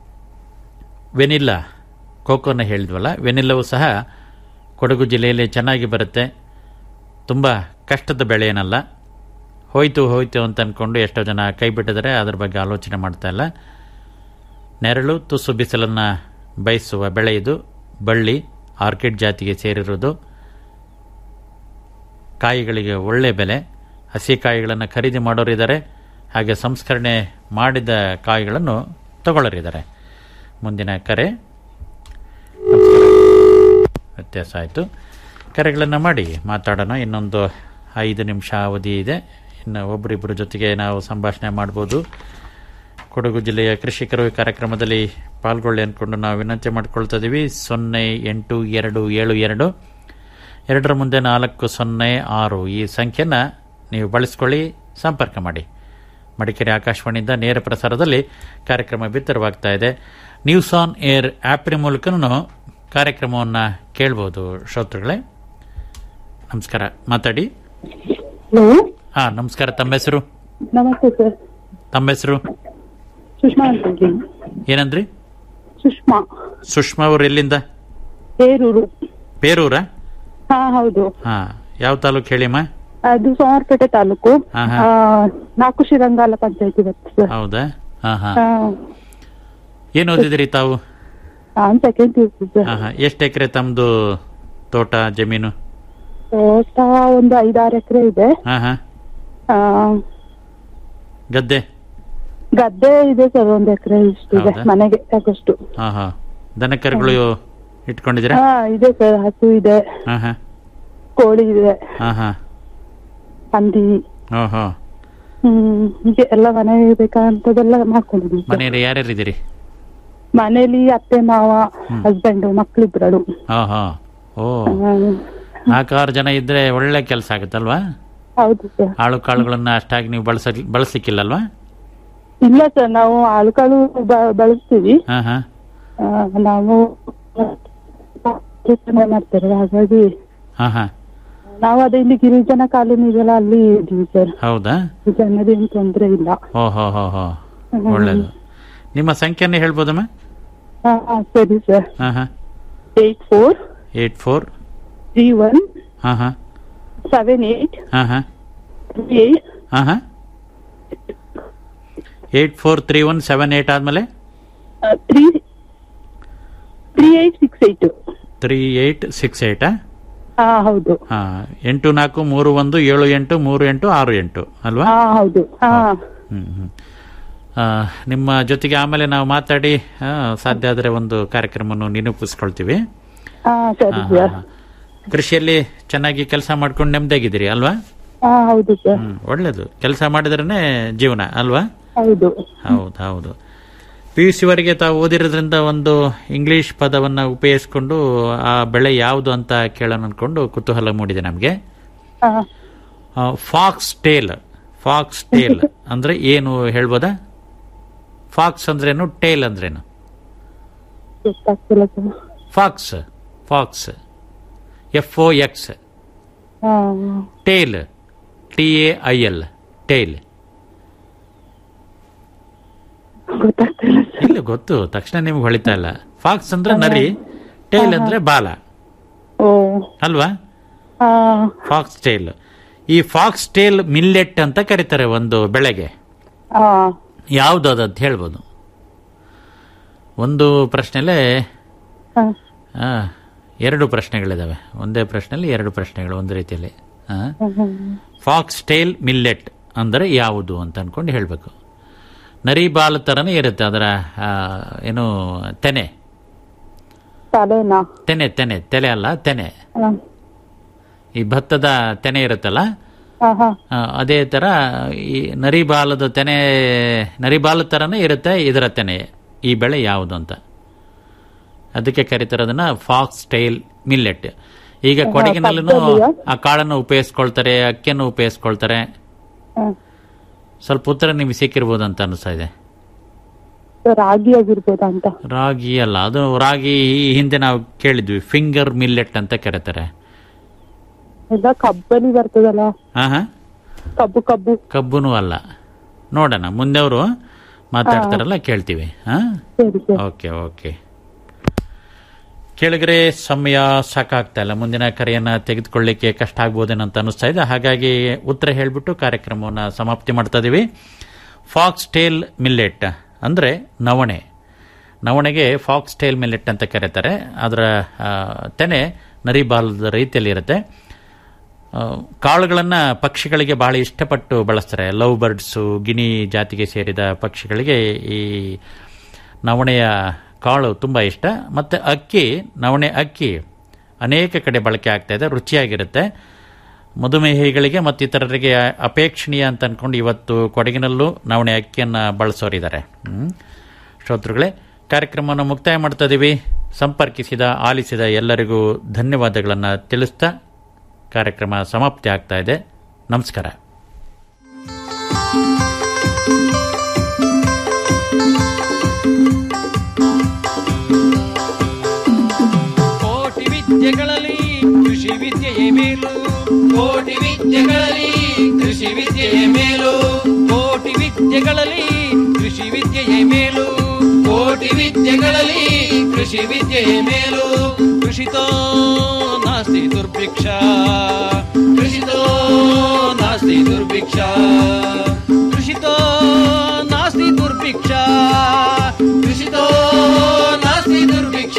ವೆನಿಲ್ಲಾ ಕೋಕೋನ ಹೇಳಿದ್ವಲ್ಲ ವೆನಿಲ್ಲವೂ ಸಹ ಕೊಡಗು ಜಿಲ್ಲೆಯಲ್ಲಿ ಚೆನ್ನಾಗಿ ಬರುತ್ತೆ ತುಂಬ ಕಷ್ಟದ ಬೆಳೆ ಏನಲ್ಲ ಹೋಯ್ತು ಹೋಯ್ತು ಅಂತ ಅಂದ್ಕೊಂಡು ಎಷ್ಟೋ ಜನ ಕೈ ಬಿಟ್ಟಿದ್ದಾರೆ ಅದ್ರ ಬಗ್ಗೆ ಆಲೋಚನೆ ಮಾಡ್ತಾ ಇಲ್ಲ ನೆರಳು ತುಸು ಬಿಸಿಲನ್ನು ಬಯಸುವ ಬೆಳೆ ಇದು ಬಳ್ಳಿ ಆರ್ಕಿಡ್ ಜಾತಿಗೆ ಸೇರಿರುವುದು ಕಾಯಿಗಳಿಗೆ ಒಳ್ಳೆ ಬೆಲೆ ಹಸಿ ಕಾಯಿಗಳನ್ನು ಖರೀದಿ ಮಾಡೋರಿದ್ದಾರೆ ಹಾಗೆ ಸಂಸ್ಕರಣೆ ಮಾಡಿದ ಕಾಯಿಗಳನ್ನು ತಗೊಳ್ಳೋರಿದ್ದಾರೆ ಮುಂದಿನ ಕರೆ ವ್ಯತ್ಯಾಸ ಆಯಿತು ಕರೆಗಳನ್ನು ಮಾಡಿ ಮಾತಾಡೋಣ ಇನ್ನೊಂದು ಐದು ನಿಮಿಷ ಅವಧಿ ಇದೆ ಇನ್ನು ಒಬ್ಬರಿಬ್ಬರ ಜೊತೆಗೆ ನಾವು ಸಂಭಾಷಣೆ ಮಾಡ್ಬೋದು ಕೊಡಗು ಜಿಲ್ಲೆಯ ಕೃಷಿಕರು ಈ ಕಾರ್ಯಕ್ರಮದಲ್ಲಿ ಪಾಲ್ಗೊಳ್ಳಿ ಅಂದ್ಕೊಂಡು ನಾವು ವಿನಂತಿ ಮಾಡ್ಕೊಳ್ತಾ ಇದ್ದೀವಿ ಸೊನ್ನೆ ಎಂಟು ಎರಡು ಏಳು ಎರಡು ಎರಡರ ಮುಂದೆ ನಾಲ್ಕು ಸೊನ್ನೆ ಆರು ಈ ಸಂಖ್ಯೆನ ನೀವು ಬಳಸ್ಕೊಳ್ಳಿ ಸಂಪರ್ಕ ಮಾಡಿ ಮಡಿಕೇರಿ ಆಕಾಶವಾಣಿಯಿಂದ ನೇರ ಪ್ರಸಾರದಲ್ಲಿ ಕಾರ್ಯಕ್ರಮ ಬಿತ್ತರವಾಗ್ತಾ ಇದೆ ನ್ಯೂಸ್ ಆನ್ ಏರ್ ಆ್ಯಪಿನ ಮೂಲಕನೂ ಕಾರ್ಯಕ್ರಮವನ್ನು ಕೇಳ್ಬೋದು ಶ್ರೋತೃಗಳೇ ನಮಸ್ಕಾರ ಮಾತಾಡಿ ಹಲೋ ಹಾ ನಮಸ್ಕಾರ ತಮ್ಮ ಹೆಸರು ನಮಸ್ತೆ ಸರ್ ತಮ್ಮ ಹೆಸರು ಸುಷ್ಮಾ ಅಂತ ಇದ್ದೀನಿ. ಏನಂದ್ರಿ ಸುಷ್ಮಾ ಸುಷ್ಮಾ ಅವರು ಎಲ್ಲಿಂದ ಹೇರೂರು ಬೇರೂರ ಹಾ ಹೌದು ಹಾ ಯಾವ ತಾಲೂಕು ಹೇಳಿಮ್ಮ ಅದು ಸೋಮವಾರಪೇಟೆ ತಾಲೂಕು ಹಾ, ಹಾ. ಆ, ನಾಲ್ಕು ಶ್ರೀರಂಗಾಲ ಪಂಚಾಯತಿ ಬರ್ತದೆ ಸರ್ ಹೌದಾ ಹಾ ಹಾ ಆ, ಏನ್ ಓದಿದಿರಿ ತಾವು ನಾನ್ ಸೆಕೆಂಡ್ ಪಿ ಸರ್ ಹಾ ಹಾ ಎಷ್ಟು ಎಕರೆ ತಮ್ದು ತೋಟ ಜಮೀನು ತೋಟ ಒಂದು ಐದಾರು ಎಕರೆ ಇದೆ ಹಾ ಹಾ ಆ, ಗದ್ದೆ ಗದ್ದೆ ಇದೆ ಸರ್ ಒಂದು ಎಕರೆ ಇಷ್ಟು ಇದೆ ಹೌದಾ? ಮನೆಗೆ ಸಾಕಷ್ಟು ಹಾ ಹಾ ದನ ಕರುಗಳು ಇಟ್ಕೊಂಡಿದ್ದೀರಾ ಹಾ ಇದೆ ಸರ್ ಹಸು ಇದೆ ಹಾ ಹಾ ಕೋಳಿ ಇದೆ ಹಾ ಹಾ ಹಂದಿ ಹೋ ಹೋ ಹ್ಮ್ ಹೀಗೆ ಎಲ್ಲ ಮನೆಗೆ ಬೇಕಾದಂತದೆಲ್ಲ ಮಾಡ್ಕೊಂಡಿದ್ದೀವಿ ಸರ್. ಮನೆಯಲ್ಲಿ ಯಾರ್ಯಾರಿದ್ದೀರಿ ಮನೇಲಿ ಅತ್ತೆ ಮಾವ ಹಸ್ಬೆಂಡ್ ಮಕ್ಳಿಬ್ರಳು ಹಾ ಹಾ ಓ ನಾಲ್ಕಾರು ಜನ ಇದ್ರೆ ಒಳ್ಳೆ ಕೆಲಸ ಆಗುತ್ತಲ್ವಾ ಹೌದು ಸರ್ ಆಳು ಕಾಳುಗಳನ್ನ ಅಷ್ಟಾಗಿ ನೀವು ಬಳಸ ಬಳಸ್ಲಿಕ್ಕಿಲ್ಲಲ್ವಾ ಇಲ್ಲ ಸರ್ ನಾವು ಆಳುಕಾಳು ಬ- ಬಳಸ್ತೀವಿ ಹಾ ಹಾ ಆ, ನಾವು ಕೆತ್ತನೆ ಮಾಡ್ತಾರೆ ಹಾಗಾಗಿ ಹಾ ಹಾ ನಾವು ಅದೇ ಇಲ್ಲಿ ಗಿರಿಜನ ಕಾಲೋನಿ ಇದೆಯಲ್ಲ ಅಲ್ಲಿ ಇದ್ದೀವಿ ಸರ್ ಹೌದಾ ಜನದೇನು ತೊಂದ್ರೆ ಇಲ್ಲ ಓ ಹೋ ಹೋ ಹೋ ಒಳ್ಳೇದು ನಿಮ್ಮ ಸಂಖ್ಯೆನೇ ಹೇಳ್ಬೋದಮ್ಮ ಹಾ ಹಾ, ಸರಿ ಸರ್ ಹಾ ಹಾ eight four eight four three one ಹಾ ಹಾ ಸೆವೆನ್ ಏಟ್ ಹಾ ಹಾ ತ್ರೀ ಏಟ್ ಹಾ ಹಾ eight four three one seven eight ಆದ್ಮೇಲೆ three three eight six eight three eight six ಏಟಾ ಹಾ ಹೌದು ಹಾ ಎಂಟು ನಾಲ್ಕು ಮೂರು ಒಂದು ಏಳು ಎಂಟು ಮೂರು ಎಂಟು ಆರು ಎಂಟು ಅಲ್ವಾ ಹಾ ಹೌದು ಹಾ ಹ್ಮ್ ಹ್ಮ್ ಆ, ನಿಮ್ಮ ಜೊತೆಗೆ ಆಮೇಲೆ ನಾವು ಮಾತಾಡಿ ಆ, ಸಾಧ್ಯ ಆದರೆ ಒಂದು ಕಾರ್ಯಕ್ರಮವನ್ನು ನಿರೂಪಿಸ್ಕೊಳ್ತೀವಿ ಹಾ ಸರಿ ಹಾ, ಸರ್ ಹಾ. ಕೃಷಿಯಲ್ಲಿ ಚೆನ್ನಾಗಿ ಕೆಲಸ ಮಾಡ್ಕೊಂಡು ನೆಮ್ಮದಿಯಾಗಿದ್ದೀರಿ ಅಲ್ವಾ ಹಾ ಹೌದು ಸರ್ ಹ್ಮ್ ಒಳ್ಳೇದು ಕೆಲಸ ಮಾಡಿದ್ರೇನೆ ಜೀವನ ಅಲ್ವಾ ಹೌದು ಹೌದು ಹೌದು ಪಿ ಯು ಸಿವರೆಗೆ ತಾವು ಓದಿರೋದ್ರಿಂದ ಒಂದು ಇಂಗ್ಲಿಷ್ ಪದವನ್ನ ಉಪಯೋಗಿಸ್ಕೊಂಡು ಆ ಬೆಳೆ ಯಾವುದು ಅಂತ ಕೇಳೋಣ ಅನ್ಕೊಂಡು ಕುತೂಹಲ ಮೂಡಿದೆ ನಮಗೆ ಹಾ ಫಾಕ್ಸ್ ಟೇಲ್ ಫಾಕ್ಸ್ ಟೇಲ್ ಅಂದ್ರೆ ಏನು ಹೇಳ್ಬೋದಾ ಫಾಕ್ಸ್ ಅಂದ್ರೇನು ಟೇಲ್ ಅಂದ್ರೇನು ಗೊತ್ತಾಗ್ತಿಲ್ಲ sir fox fox F O X ಹಾ tail T A I L tail ಗೊತ್ತಾಗ್ತಿಲ್ಲ ಇಲ್ಲ ಗೊತ್ತು ತಕ್ಷಣ ನಿಮ್ಗೆ ಹೊಳಿತಾ ಇಲ್ಲ ಫಾಕ್ಸ್ ಅಂದ್ರೆ ನರಿ ಟೇಲ್ ಅಂದ್ರೆ ಬಾಲ ಓ ಅಲ್ವಾ ಹಾ ಫಾಕ್ಸ್ ಟೇಲ್ ಈ ಫಾಕ್ಸ್ ಟೇಲ್ ಮಿಲ್ಲೆಟ್ ಅಂತ ಕರೀತಾರೆ ಒಂದು ಬೆಳೆಗೆ ಹಾ ಯಾವುದು ಅದಂತ ಹೇಳ್ಬೋದು ಒಂದು ಪ್ರಶ್ನೆಲೇ ಹಾ ಆ, ಎರಡು ಪ್ರಶ್ನೆಗಳಿದಾವೆ ಒಂದೇ ಪ್ರಶ್ನೆಯಲ್ಲಿ ಎರಡು ಪ್ರಶ್ನೆಗಳು ಒಂದು ರೀತಿಯಲ್ಲಿ ಆ, ಫಾಕ್ಸ್ ಟೇಲ್ ಮಿಲ್ಲೆಟ್ ಅಂದರೆ ಯಾವುದು ಅಂತ ಅನ್ಕೊಂಡು ಹೇಳಬೇಕು ನರಿ ಬಾಲ್ ಥರನೇ ಇರುತ್ತೆ ಅದರ ಆ, ಏನು ತೆನೆ ತಲೆನಾ ತೆನೆ ತೆನೆ ತೆಲೆ ಅಲ್ಲ ತೆನೆ ಹಾ ಈ ಭತ್ತದ ತೆನೆ ಇರುತ್ತಲ್ಲ ಹಾ ಹಾ ಆ, ಅದೇ ಥರ ಈ ನರಿಬಾಲದ ತೆನೆ ನರಿಬಾಲದ ಥರನೇ ಇರುತ್ತೆ ಇದರ ತೆನೆ ಈ ಬೆಳೆ ಯಾವುದು ಅಂತ ಅದಕ್ಕೆ ಕರೀತಾರೆ ಅದನ್ನ ಫಾಕ್ಸ್ ಟೈಲ್ ಮಿಲ್ಲೆಟ್ ಈಗ ಹಾ, ಕೊಡಗಿನಲ್ಲೂ ಪಕ್ಕದಲ್ಲಿಯಾ? ಆ ಕಾಳನ್ನು ಉಪಯೋಗಿಸ್ಕೊಳ್ತಾರೆ ಅಕ್ಕಿಯನ್ನು ಉಪಯೋಗಿಸ್ಕೊಳ್ತಾರೆ ಹಾ. ಸ್ವಲ್ಪ ಉತ್ತರ ನಿಮಗೆ ಸಿಕ್ಕಿರ್ಬೋದು ಅಂತ ಅನಿಸ್ತಾ ಇದೆ ರಾಗಿ ಆಗಿರ್ಬೋದಾ ಅಂತ ರಾಗಿ ಅಲ್ಲ ಅದು ರಾಗಿ ಈ ಹಿಂದೆ ನಾವು ಕೇಳಿದ್ವಿ ಫಿಂಗರ್ ಮಿಲ್ಲೆಟ್ ಅಂತ ಕರೀತಾರೆ ಎಲ್ಲ ಕಬ್ಬಲ್ಲಿ ಬರ್ತದಲ್ಲ ಹಾ ಹಾ ಕಬ್ಬು ಕಬ್ಬು ಕಬ್ಬುನೂ ಅಲ್ಲ ನೋಡೋಣ ಮುಂದೆ ಅವರು ಮಾತಾಡ್ತಾರಲ್ಲ ಕೇಳ್ತೀವಿ ಹಾ ಸರಿ ಸರಿ ಓಕೆ ಓಕೆ ಕೆಳಗರೆ ಸಮಯ ಸಾಕಾಗ್ತಾ ಇಲ್ಲ ಮುಂದಿನ ಕರೆಯನ್ನ ತೆಗೆದುಕೊಳ್ಳಿಕ್ಕೆ ಕಷ್ಟ ಆಗ್ಬೋದೇನೋ ಅಂತ ಅನಿಸ್ತಾ ಇದೆ ಹಾಗಾಗಿ ಉತ್ತರ ಹೇಳಿಬಿಟ್ಟು ಕಾರ್ಯಕ್ರಮವನ್ನು ಸಮಾಪ್ತಿ ಮಾಡ್ತಾ ಇದೀವಿ ಫಾಕ್ಸ್ ಟೇಲ್ ಮಿಲ್ಲೆಟ್ ಅಂದರೆ ನವಣೆ ನವಣೆಗೆ ಫಾಕ್ಸ್ ಟೇಲ್ ಮಿಲ್ಲೆಟ್ ಅಂತ ಕರೀತಾರೆ ಅದರ ಆ, ತೆನೆ ನರಿಬಾಲದ ರೀತಿಯಲ್ಲಿ ಇರುತ್ತೆ ಕಾಳುಗಳನ್ನು ಪಕ್ಷಿಗಳಿಗೆ ಬಹಳ ಇಷ್ಟಪಟ್ಟು ಬಳಸ್ತಾರೆ ಲವ್ ಬರ್ಡ್ಸು ಗಿನಿ ಜಾತಿಗೆ ಸೇರಿದ ಪಕ್ಷಿಗಳಿಗೆ ಈ ನವಣೆಯ ಕಾಳು ತುಂಬ ಇಷ್ಟ ಮತ್ತು ಅಕ್ಕಿ ನವಣೆ ಅಕ್ಕಿ ಅನೇಕ ಕಡೆ ಬಳಕೆ ಆಗ್ತಾ ಇದೆ ರುಚಿಯಾಗಿರುತ್ತೆ ಮಧುಮೇಹಿಗಳಿಗೆ ಮತ್ತು ಇತರರಿಗೆ ಅಪೇಕ್ಷಣೀಯ ಅಂತ ಅಂದ್ಕೊಂಡು ಇವತ್ತು ಕೊಡಗಿನಲ್ಲೂ ನವಣೆ ಅಕ್ಕಿಯನ್ನು ಬಳಸೋರಿದ್ದಾರೆ ಹ್ಮ್. ಶ್ರೋತೃಗಳೇ ಕಾರ್ಯಕ್ರಮವನ್ನು ಮುಕ್ತಾಯ ಮಾಡ್ತಾ ಇದ್ದೀವಿ ಸಂಪರ್ಕಿಸಿದ ಆಲಿಸಿದ ಎಲ್ಲರಿಗೂ ಧನ್ಯವಾದಗಳನ್ನು ತಿಳಿಸ್ತಾ ಕಾರ್ಯಕ್ರಮ ಸಮಾಪ್ತಿ ಆಗ್ತಾ ಇದೆ ನಮಸ್ಕಾರ ಕೋಟಿ ವಿದ್ಯೆಗಳಲ್ಲಿ ಕೃಷಿ ವಿದ್ಯೆಯೇ ಮೇಲು ಕೋಟಿ ವಿದ್ಯೆಗಳಲ್ಲಿ ಕೃಷಿ ವಿದ್ಯೆಯೇ ಮೇಲು ಕೋಟಿ ವಿದ್ಯೆಗಳಲ್ಲಿ ಕೃಷಿ ವಿದ್ಯೆಯೇ ಮೇಲು ಕೋಟಿ ವಿದ್ಯೆಗಳಲ್ಲಿ ಕೃಷಿ ವಿದ್ಯೆಯೇ ಮೇಲು ಕೃಷಿತೋ ನಾಸ್ತಿ ದುರ್ಭಿಕ್ಷ ಕೃಷಿತೋ ನಾಸ್ತಿ ದುರ್ಭಿಕ್ಷ ಕೃಷಿತೋ ನಾಸ್ತಿ ದುರ್ಭಿಕ್ಷ ಕೃಷಿತೋ ನಾಸ್ತಿ ದುರ್ಭಿಕ್ಷ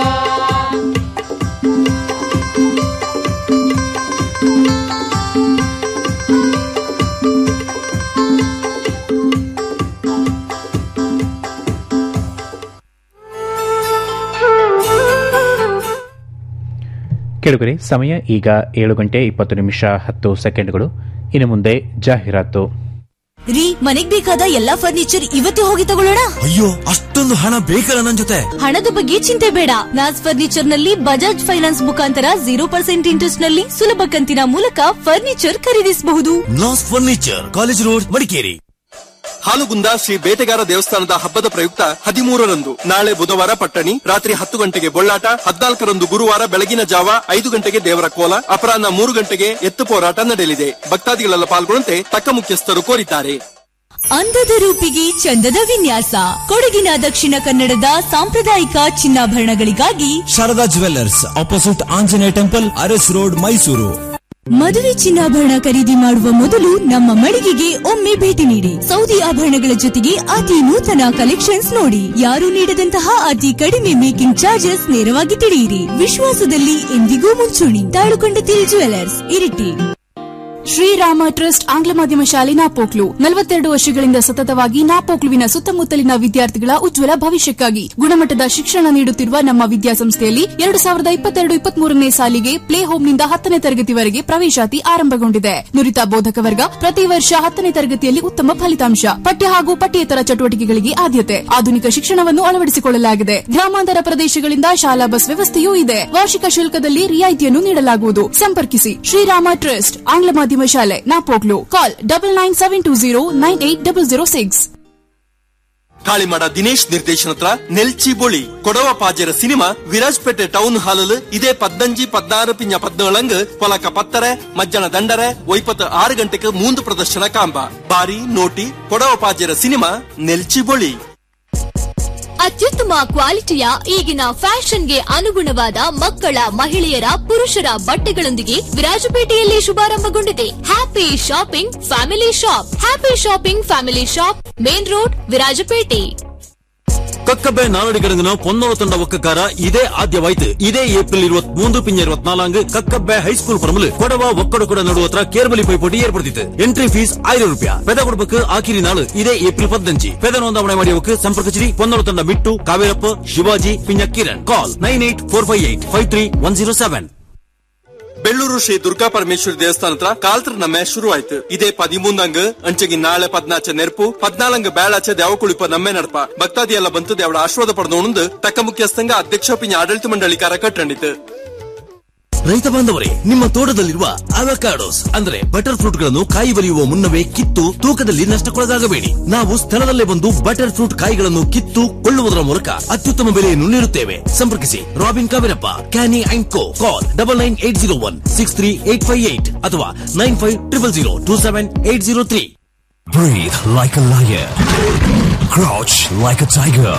ಕೆಳಗರೆ ಸಮಯ ಈಗ ಏಳು ಗಂಟೆ ಇಪ್ಪತ್ತು ನಿಮಿಷ ಹತ್ತು ಸೆಕೆಂಡ್ಗಳು ಇನ್ನು ಮುಂದೆ ಜಾಹೀರಾತು ರೀ ಮನೆಗ್ ಬೇಕಾದ ಎಲ್ಲಾ ಫರ್ನಿಚರ್ ಇವತ್ತೇ ಹೋಗಿ ತಗೊಳ್ಳೋಣ ಅಯ್ಯೋ ಅಷ್ಟೊಂದು ಹಣ ಬೇಕಲ್ಲ ನನ್ ಜೊತೆ ಹಣದ ಬಗ್ಗೆ ಚಿಂತೆ ಬೇಡ ನಾಸ್ ಫರ್ನಿಚರ್ ನಲ್ಲಿ ಬಜಾಜ್ ಫೈನಾನ್ಸ್ ಮುಖಾಂತರ ಜೀರೋ ಪರ್ಸೆಂಟ್ ಇಂಟ್ರೆಸ್ಟ್ ನಲ್ಲಿ ಸುಲಭ ಕಂತಿನ ಮೂಲಕ ಫರ್ನಿಚರ್ ಖರೀದಿಸಬಹುದು Naz furniture college road Madikeri Halugunda Shri ಬೇಟೆಗಾರ ದೇವಸ್ಥಾನದ ಹಬ್ಬದ ಪ್ರಯುಕ್ತ ಹದಿಮೂರರಂದು ನಾಳೆ ಬುಧವಾರ ಪಟ್ಟಣಿ ರಾತ್ರಿ ಹತ್ತು ಗಂಟೆಗೆ ಬೊಳ್ಳಾಟ ಹದಿನಾಲ್ಕರಂದು ಗುರುವಾರ ಬೆಳಗಿನ ಜಾವ ಐದು ಗಂಟೆಗೆ ದೇವರ ಕೋಲ ಅಪರಾಹ್ನ ಮೂರು ಗಂಟೆಗೆ ಎತ್ತು ಹೋರಾಟ ನಡೆಯಲಿದೆ ಭಕ್ತಾದಿಗಳೆಲ್ಲ ಪಾಲ್ಗೊಳ್ಳುವಂತೆ ತಕ್ಕ ಮುಖ್ಯಸ್ಥರು ಕೋರಿದ್ದಾರೆ ಅಂದದ ರೂಪಿಗೆ ಚಂದದ ವಿನ್ಯಾಸ ಕೊಡಗಿನ ದಕ್ಷಿಣ ಕನ್ನಡದ ಸಾಂಪ್ರದಾಯಿಕ ಚಿನ್ನಾಭರಣಗಳಿಗಾಗಿ Sharada jewellers opposite Anjaneya temple Aras road Mysuru ಮದುವೆ ಚಿನ್ನಾಭರಣ ಖರೀದಿ ಮಾಡುವ ಮೊದಲು ನಮ್ಮ ಮಳಿಗೆಗೆ ಒಮ್ಮೆ ಭೇಟಿ ನೀಡಿ ಸೌದಿ ಆಭರಣಗಳ ಜೊತೆಗೆ ಅತಿ ನೂತನ ಕಲೆಕ್ಷನ್ಸ್ ನೋಡಿ ಯಾರು ನೀಡದಂತಹ ಅತಿ ಕಡಿಮೆ ಮೇಕಿಂಗ್ ಚಾರ್ಜಸ್ ನೇರವಾಗಿ ತಿಳಿಯಿರಿ ವಿಶ್ವಾಸದಲ್ಲಿ ಎಂದಿಗೂ ಮುಂಚೂಣಿ ತಾಳುಕೊಂಡತಿಲ್ ಜುವೆಲ್ಲರ್ಸ್ ಇರಿಟಿ ಶ್ರೀರಾಮ ಟ್ರಸ್ಟ್ ಆಂಗ್ಲ ಮಾಧ್ಯಮ ಶಾಲೆ ನಾಪೋಕ್ಲು ನಲವತ್ತೆರಡು ವರ್ಷಗಳಿಂದ ಸತತವಾಗಿ ನಾಪೋಕ್ಲುವಿನ ಸುತ್ತಮುತ್ತಲಿನ ವಿದ್ಯಾರ್ಥಿಗಳ ಉಜ್ವಲ ಭವಿಷ್ಯಕ್ಕಾಗಿ ಗುಣಮಟ್ಟದ ಶಿಕ್ಷಣ ನೀಡುತ್ತಿರುವ ನಮ್ಮ ವಿದ್ಯಾಸಂಸ್ಥೆಯಲ್ಲಿ ಎರಡು ಸಾವಿರದ ಇಪ್ಪತ್ತೆರಡು ಇಪ್ಪತ್ಮೂರನೇ ಸಾಲಿಗೆ ಪ್ಲೇ ಹೋಮ್ನಿಂದ ಹತ್ತನೇ ತರಗತಿವರೆಗೆ ಪ್ರವೇಶಾತಿ ಆರಂಭಗೊಂಡಿದೆ ನುರಿತ ಬೋಧಕ ವರ್ಗ ಪ್ರತಿ ವರ್ಷ ಹತ್ತನೇ ತರಗತಿಯಲ್ಲಿ ಉತ್ತಮ ಫಲಿತಾಂಶ ಪಠ್ಯ ಹಾಗೂ ಪಠ್ಯೇತರ ಚಟುವಟಿಕೆಗಳಿಗೆ ಆದ್ಯತೆ ಆಧುನಿಕ ಶಿಕ್ಷಣವನ್ನು ಅಳವಡಿಸಿಕೊಳ್ಳಲಾಗಿದೆ ಗ್ರಾಮಾಂತರ ಪ್ರದೇಶಗಳಿಂದ ಶಾಲಾ ಬಸ್ ವ್ಯವಸ್ಥೆಯೂ ಇದೆ ವಾರ್ಷಿಕ ಶುಲ್ಕದಲ್ಲಿ ರಿಯಾಯಿತಿಯನ್ನು ನೀಡಲಾಗುವುದು ಸಂಪರ್ಕಿಸಿ ಶ್ರೀರಾಮ ಟ್ರಸ್ಟ್ ಆಂಗ್ಲ ಮಾಧ್ಯಮ ಶಾಲೆ Napoklu call double nine seven two zero nine eight double zero six Kalimada Dinesh ನಿರ್ದೇಶನತ್ರ ನೆಲ್ಚಿ ಬೊಳಿ ಕೊಡವ ಪಾಜರ ಸಿನಿಮಾ ವಿರಾಜ್ಪೇಟೆ ಟೌನ್ ಹಾಲಲ್ ಇದೇ ಪದ್ನಂಜಿ ಪದ್ನಾರು ಪಿಂಜ ಪದ್ನೇಳಂಗ್ ಪೊಲಕ ಪತ್ತರೆ ಮಜ್ಜನ ದಂಡರೆ ಒಯ್ಪತ್ತು ಆರು ಗಂಟೆಗೆ ಮೂಂದು ಪ್ರದರ್ಶನ ಕಾಂಬ ಬಾರಿ ನೋಟಿ ಕೊಡವ ಪಾಜರ ಸಿನಿಮಾ ನೆಲ್ಚಿ ಬೊಳಿ ಅತ್ಯುತ್ತಮ ಕ್ವಾಲಿಟಿಯ ಈಗಿನ ಫ್ಯಾಷನ್ಗೆ ಅನುಗುಣವಾದ ಮಕ್ಕಳ ಮಹಿಳೆಯರ ಪುರುಷರ ಬಟ್ಟೆಗಳೊಂದಿಗೆ ವಿರಾಜಪೇಟೆಯಲ್ಲಿ ಶುಭಾರಂಭಗೊಂಡಿದೆ happy shopping family shop happy shopping family shop main road Virajpet Kakkabbe ನಾನಡಿಗಡಂಗನ ಪೊನ್ನೋಳ ತಂಡ ಒಕ್ಕಕಾರ ಇದೇ ಆದ್ಯವಾಯ್ತು ಇದೇ ಏಪ್ರಿಲ್ ഇരുപത്തി മൂന്ന് പിന്നെ ഇരുപത്തിനാലാങ്ക് കക്കബ്ബെ ഹൈസ്കൂൾ പറമ്പില് കൊടവ ഒക്കടക്കുട നടുവത്ര കേർബലി പൈപ്പോട്ടി ഏർപ്പെടുത്തിട്ട് ಎಂಟ್ರಿ ಫೀಸ್ ಆയിരം ರೂಪಾಯಿ ಪೆದ ಕೊಡಬೇಕು ಆಕಿರಿ ನಾಳು ಇದೇ ಏಪ್ರಿಲ್ ಪದ್ನಂಜಿ ಪೆದ ನೋಂದಾವಣೆ ಮಾಡಿಯವಕ್ಕೆ ಸಂಪರ್ಕಿಸಿರಿ ಪೊನ್ನೋಳ ತಂಡ ಮಿಟ್ಟು ಕಾವೇರಪ್ಪ ಶಿವಾಜಿ ಪಿಂಜ Kiran call nine eight four five eight five three one zero seven Bellur Shri Durga Parameshwari ದೇವಸ್ಥಾನ ಹತ್ರ ಕಾಲ್ತ್ರ ನಮ್ಮೆ ಶುರು ಆಯ್ತು ಇದೇ ಪದಿಮೂಂದಂಗ್ ಅಂಚಗಿ ನಾಳೆ ಪದ್ನಾಚ ನೆರಪು ಪದ್ನಾಲಂಗ್ ಬೇಳಾಚ ದೇವಕುಳಿಪ ನಮ್ಮೆ ನಡಪ ಭಕ್ತಾದಿ ಎಲ್ಲ ಬಂತು ದೇವಡ ಆಶ್ವಾದ ಪಡೆದೋಣಂದು ತಕ್ಕ ಮುಖ್ಯಸ್ಥಂಗ ಅಧ್ಯಕ್ಷ ಪಿಂಜ ಆಡಳಿತ ಮಂಡಳಿಕಾರ ಕಟ್ಟಂಡಿತು ರೈತ ಬಾಂಧವರೇ ನಿಮ್ಮ ತೋಟದಲ್ಲಿರುವ ಅವಕಾಡೋಸ್ ಅಂದ್ರೆ ಬಟರ್ ಫ್ರೂಟ್ ಗಳನ್ನು ಕಾಯಿ ಬಲಿಯುವ ಮುನ್ನವೇ ಕಿತ್ತು ತೂಕದಲ್ಲಿ ನಷ್ಟಕ್ಕೊಳಗಾಗಬೇಡಿ ನಾವು ಸ್ಥಳದಲ್ಲೇ ಬಂದು ಬಟರ್ ಫ್ರೂಟ್ ಕಾಯಿಗಳನ್ನು ಕಿತ್ತು ಕೊಳ್ಳುವುದರ ಮೂಲಕ ಅತ್ಯುತ್ತಮ ಬೆಲೆಯನ್ನು ನೀಡುತ್ತೇವೆ ಸಂಪರ್ಕಿಸಿ Robin Kaverappa Canny and co call double nine eight zero one six three eight five eight ಅಥವಾ nine five triple zero two seven eight zero three Breathe like a lion. Crouch like a tiger.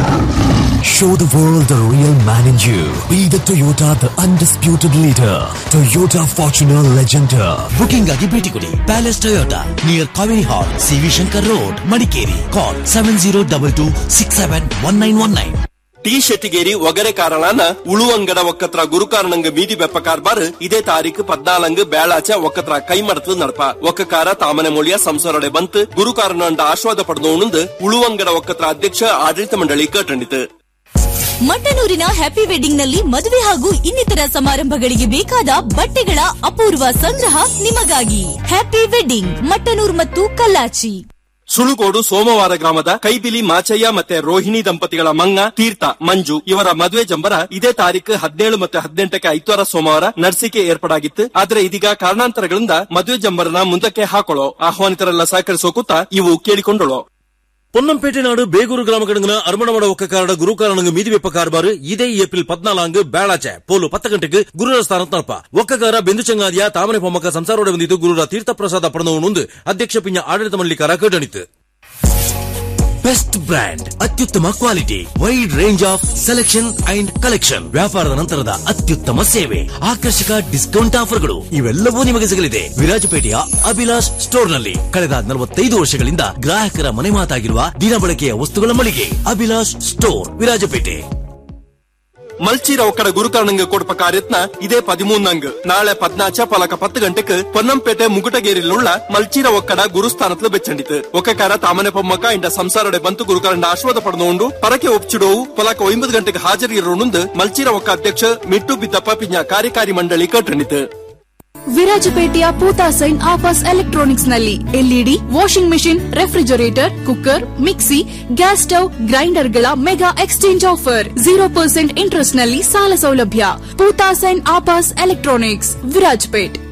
Show the world the real man in you. Be the Toyota, the undisputed leader. Toyota Fortuner Legender. Booking ಆಗಿ ಭೇಟಿ ಕೊಡಿ palace Toyota near Kaveri hall CV Shankar road Madikeri call seven zero double two six seven one nine one nine T Shettigeri ಒಗರೆ ಕಾರಣನ ಉಳುವಂಗಡ ಒಕ್ಕತ್ರ ಗುರುಕಾರಣಂಗ ಮೀದಿ ಬೆಪ್ಪ ಕಾರ್ಬಾರ್ ಇದೇ ತಾರೀಕು ಪದ್ನಾಲಂಗ್ ಬೇಳಾಚ ಒಕ್ಕತ್ರ ಕೈ ಮಡತ್ಲು ನಡಪ ಒಕ್ಕಕಾರ ತಾಮನೆ ಮொழிಯ ಸಂಸಾರಡೆ ಬಂತು ಗುರುಕಾರಣ ಆಶ್ವಾದ ಪಡೆದೋಣಂದು ಉಳುವಂಗಡ ಒಕ್ಕತ್ರ ಅಧ್ಯಕ್ಷ ಆಡಳಿತ ಮಂಡಳಿ ಕಟ್ಟಂಡಿತು ಮಟ್ಟನೂರಿನ ಹ್ಯಾಪಿ ವೆಡ್ಡಿಂಗ್ ನಲ್ಲಿ ಮದುವೆ ಹಾಗೂ ಇನ್ನಿತರ ಸಮಾರಂಭಗಳಿಗೆ ಬೇಕಾದ ಬಟ್ಟೆಗಳ ಅಪೂರ್ವ ಸಂಗ್ರಹ ನಿಮಗಾಗಿ ಹ್ಯಾಪಿ ವೆಡ್ಡಿಂಗ್ ಮಟ್ಟನೂರ್ ಮತ್ತು ಕಲ್ಲಾಚಿ ಸುಳುಗೋಡು ಸೋಮವಾರ ಗ್ರಾಮದ ಕೈಬಿಲಿ ಮಾಚಯ್ಯ ಮತ್ತೆ ರೋಹಿಣಿ ದಂಪತಿಗಳ ಮಂಗ ತೀರ್ಥ ಮಂಜು ಇವರ ಮದುವೆ ಜಂಬರ ಇದೇ ತಾರೀಕು ಹದಿನೇಳು ಮತ್ತೆ ಹದಿನೆಂಟಕ್ಕೆ ಐತವಾರ ಸೋಮವಾರ ನರ್ಸಿಕೆ ಏರ್ಪಡಾಗಿತ್ತು ಆದ್ರೆ ಇದೀಗ ಕಾರಣಾಂತರಗಳಿಂದ ಮದುವೆ ಜಂಬರನ ಮುಂದಕ್ಕೆ ಹಾಕೊಳ್ಳೋ ಆಹ್ವಾನಿತರೆಲ್ಲ ಸಹಕರಿಸೋಕುತ್ತ ಇವು ಕೇಳಿಕೊಂಡಳು പൊന്നംപേട്ട നാട് ബേഗൂർ ഗ്രാമഘടകന അർമണമട ഒക്കക്കാരുടെ ഗുരുക്കാരണങ്ങ് മീതിവെപ്പ കാർബാറ് ഇതേ ഏപ്രിൽ പതിനാലാങ്ക് ಬೇಳಾಚೆ ಪೋಲು ಪತ್ತ ಗಂಟೆಗೆ ಗುರುರ ಸ್ಥಾನತ್ ನಡಪ ಒಕ್ಕಗಾರ ಬೆಂದು ಚಂಗಾದಿಯ ತಾಮನೆ ಪೊಮ್ಮಕ್ಕ ಸಂಸಾರೋಡೆ ಬಂದಿದ್ದು ಗುರುರ ತೀರ್ಥ ಪ್ರಸಾದ ಪಡೆದವನುಂದು ಅಧ್ಯಕ್ಷ ಪಿಂಜ ಆಡಳಿತ ಮಂಡಳಿಕಾರ ಕಟ್ಟಣಿತು ಬೆಸ್ಟ್ ಬ್ರ್ಯಾಂಡ್ ಅತ್ಯುತ್ತಮ quality wide range of selection and collection ವ್ಯಾಪಾರದ ನಂತರದ ಅತ್ಯುತ್ತಮ ಸೇವೆ ಆಕರ್ಷಕ ಡಿಸ್ಕೌಂಟ್ ಆಫರ್ಗಳು ಇವೆಲ್ಲವೂ ನಿಮಗೆ ಸಿಗಲಿದೆ ವಿರಾಜಪೇಟೆಯ ಅಭಿಲಾಷ್ ಸ್ಟೋರ್ ನಲ್ಲಿ ಕಳೆದ ನಲವತ್ತೈದು ವರ್ಷಗಳಿಂದ ಗ್ರಾಹಕರ ಮನೆ ಮಾತಾಗಿರುವ ದಿನಬಳಕೆಯ ವಸ್ತುಗಳ ಮಳಿಗೆ ಅಭಿಲಾಷ್ ಸ್ಟೋರ್ ವಿರಾಜಪೇಟೆ ಮಲ್ಚೀರ ಒಕ್ಕಡ ಗುರುಕಾರಣಂಗ ಕೊಡಪ ಕಾರ್ಯತ್ನ ಇದೇ ಪದಿಮೂನ್ನಂಗ್ ನಾಳೆ ಪದ್ನಾಚ ಪಲಕ ಪತ್ತು ಗಂಟೆಕ್ ಪೊನ್ನಂಪೇಟೆ ಮುಗುಟಗೇರಿലുള്ള ಮಲ್ಚೀರ ಒಕ್ಕಡ ಗುರುಸ್ಥಾನತ್ಲು ಬೆಚ್ಚಂಡಿತು ಒಕ್ಕಕಾರ ತಾಮನೆ ಪೊಮ್ಮಕ್ಕ ಇಂಡ ಸಂಸಾರಡೆ ಬಂತು ಗುರುಕಾರಂಡ ಆಶ್ವಾದ ಪಡೆದೋಂಡು ಪರಕೆ ಒಪ್ಚಿಡೋವು ಪಲಕ ಒಂಬತ್ತು ಗಂಟೆಗೆ ಹಾಜರಿರೋಣಂದು ಮಲ್ಚೀರ ಒಕ್ಕ ಅಧ್ಯಕ್ಷ ಮಿಟ್ಟು ಬಿದ್ದಪ್ಪ ಪಿಂಜ ಕಾರ್ಯಕಾರಿ ಮಂಡಳಿ ಕಟ್ಟಣಿತು ವಿರಾಜಪೇಟೆಯ ಪೂತಾ ಸೈನ್ ಆಫರ್ಸ್ ಎಲೆಕ್ಟ್ರಾನಿಕ್ಸ್ ನಲ್ಲಿ LED washing machine refrigerator cooker mixie gas stove grinder ಗಳ mega exchange offer zero percent interest ನಲ್ಲಿ ಸಾಲ ಸೌಲಭ್ಯ ಪೂತಾ ಸೈನ್ ಆಫರ್ಸ್ ಎಲೆಕ್ಟ್ರಾನಿಕ್ಸ್ ವಿರಾಜಪೇಟ್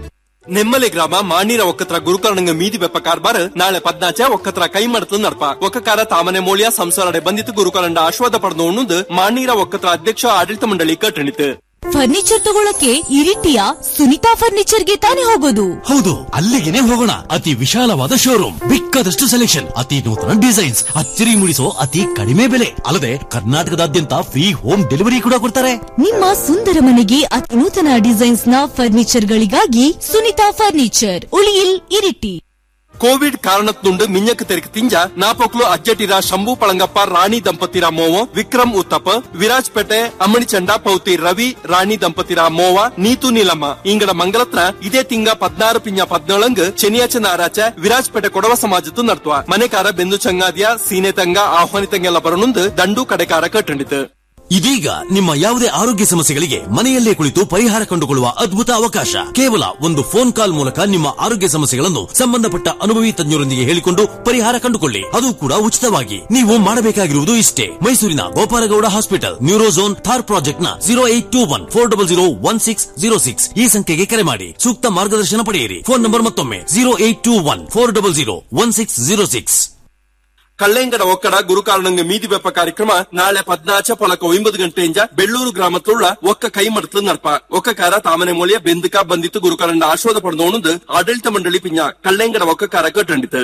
ನೆಮ್ಮಲೆ ಗ್ರಾಮ ಮಾಣೀರ ಒಕ್ಕತ್ರ ಗುರುಕರ್ಣಂಗ ಮೀದಿ ಬೆಪ್ಪ ಕಾರ್ಬಾರ್ ನಾಳೆ ಪದ್ನಾಚೆ ಒಕ್ಕತ್ರ ಕೈ ಮಡತ್ಲು ನಡ್ಪ ಒಕ್ಕಕಾರ ತಾಮನೆ ಮೋಳಿಯ ಸಂಸಾರಡೆ ಬಂದಿತ್ತು ಗುರುಕರಂಡ ಆಶ್ವಾದ ಪಡೆದು ಉಣ್ಣುದು ಮಾಣೀರ ಒಕ್ಕತ್ರ ಅಧ್ಯಕ್ಷ ಆಡಳಿತ ಮಂಡಳಿ ಕಟ್ಟಣಿತು ಫರ್ನಿಚರ್ ತಗೊಳಕ್ಕೆ ಇರಿಟಿಯ ಸುನಿತಾ ಫರ್ನಿಚರ್ಗೆ ತಾನೇ ಹೋಗೋದು ಹೌದು ಅಲ್ಲಿಗೆನೆ ಹೋಗೋಣ ಅತಿ ವಿಶಾಲವಾದ ಶೋರೂಮ್ ಬೇಕಾದಷ್ಟು ಸೆಲೆಕ್ಷನ್ ಅತಿ ನೂತನ ಡಿಸೈನ್ಸ್ ಅಚ್ಚರಿ ಮೂಡಿಸೋ ಅತಿ ಕಡಿಮೆ ಬೆಲೆ ಅಲ್ಲದೆ ಕರ್ನಾಟಕದಾದ್ಯಂತ ಫ್ರೀ ಹೋಮ್ ಡೆಲಿವರಿ ಕೂಡ ಕೊಡ್ತಾರೆ ನಿಮ್ಮ ಸುಂದರ ಮನೆಗೆ ಅತಿ ನೂತನ ಡಿಸೈನ್ಸ್ ನ ಫರ್ನಿಚರ್ ಗಳಿಗಾಗಿ ಸುನಿತಾ ಫರ್ನಿಚರ್ ಉಳಿಯಿಲ್ ಇರಿಟಿ ಕೋವಿಡ್ ಕಾರಣತ್ನುಂಡು ಮಿಂಜಕ್ ತೆರಕ್ ತಿಂಜ ನಾಪೊಕ್ಲು ಅಜ್ಜಟಿರ ಶಂಭು ಪಳಂಗಪ್ಪ ರಾಣಿ ದಂಪತಿರ ಮೋವ ವಿಕ್ರಮ್ ಉತ್ತಪ್ಪ ವಿರಾಜ್ಪೇಟೆ ಅಮ್ಮಣಿಚಂಡ ಪೌತಿ ರವಿ ರಾಣಿ ದಂಪತಿರ ಮೋವ ನೀತು ನೀಲಮ್ಮ ಇಂಗಡ ಮಂಗಲತ್ರ ಇದೇ ತಿಂಗ ಪದ್ನಾರು ಪಿಂಜ ಪದ್ನೇಳಂಗ್ ಶನಿಯಾಚನ ಆರಾಚ ವಿರಾಜ್ಪೇಟೆ ಕೊಡವ ಸಮಾಜತ್ತು ನಡ್ತುವ ಮನೆಕಾರ ಬೆಂದು ಚಂಗಾದಿಯ ಸೀನೆ ತಂಗ ಆಹ್ವಾನಿತಂಗೆಲ್ಲ ಬರನುಂದು ದಂಡು ಕಡೆಕಾರ ಕಟ್ಟಂಡಿತು ಇದೀಗ ನಿಮ್ಮ ಯಾವುದೇ ಆರೋಗ್ಯ ಸಮಸ್ಯೆಗಳಿಗೆ ಮನೆಯಲ್ಲೇ ಕುಳಿತು ಪರಿಹಾರ ಕಂಡುಕೊಳ್ಳುವ ಅದ್ಭುತ ಅವಕಾಶ ಕೇವಲ ಒಂದು ಫೋನ್ ಕಾಲ್ ಮೂಲಕ ನಿಮ್ಮ ಆರೋಗ್ಯ ಸಮಸ್ಯೆಗಳನ್ನು ಸಂಬಂಧಪಟ್ಟ ಅನುಭವಿ ತಜ್ಞರೊಂದಿಗೆ ಹೇಳಿಕೊಂಡು ಪರಿಹಾರ ಕಂಡುಕೊಳ್ಳಿ ಅದು ಕೂಡ ಉಚಿತವಾಗಿ ನೀವು ಮಾಡಬೇಕಾಗಿರುವುದು ಇಷ್ಟೇ ಮೈಸೂರಿನ Gopala Gowda hospital neurozone Thor project ನ zero eight two one four double zero one six zero six ಈ ಸಂಖ್ಯೆಗೆ ಕರೆ ಮಾಡಿ ಸೂಕ್ತ ಮಾರ್ಗದರ್ಶನ ಪಡೆಯಿರಿ ಫೋನ್ ನಂಬರ್ ಮತ್ತೊಮ್ಮೆ zero eight two one four double zero one six zero six ಕಳ್ಳೆಂಗಡ ಒಕ್ಕಡ ಗುರುಕಾರಣಂಗ ಮೀದಿ ಬೆಪ್ಪ ಕಾರ್ಯಕ್ರಮ ನಾಳೆ ಪದ್ನಾಚ ಪೊಲಕ ಒಂಬತ್ತು ಗಂಟೆಯಿಂದ ಬೆಳ್ಳೂರು ಗ್ರಾಮತ್ತುಳ್ಳ ಒಕ್ಕ ಕೈ ಮಡತ್ಲು ನಡ್ಪ ಒಕ್ಕಕಾರ ತಾಮನೆ ಮೊಳಿಯ ಬೆಂದಕ ಬಂದಿತ್ತು ಗುರುಕಾರಂಡ ಆಶ್ವಾದ ಪಡೆದೋಣದು ಆಡಳಿತ ಮಂಡಳಿ ಪಿಂಜ ಕಳ್ಳೆಂಗಡ ಒಕ್ಕಕಾರ ಕಟ್ಟಂಡಿತು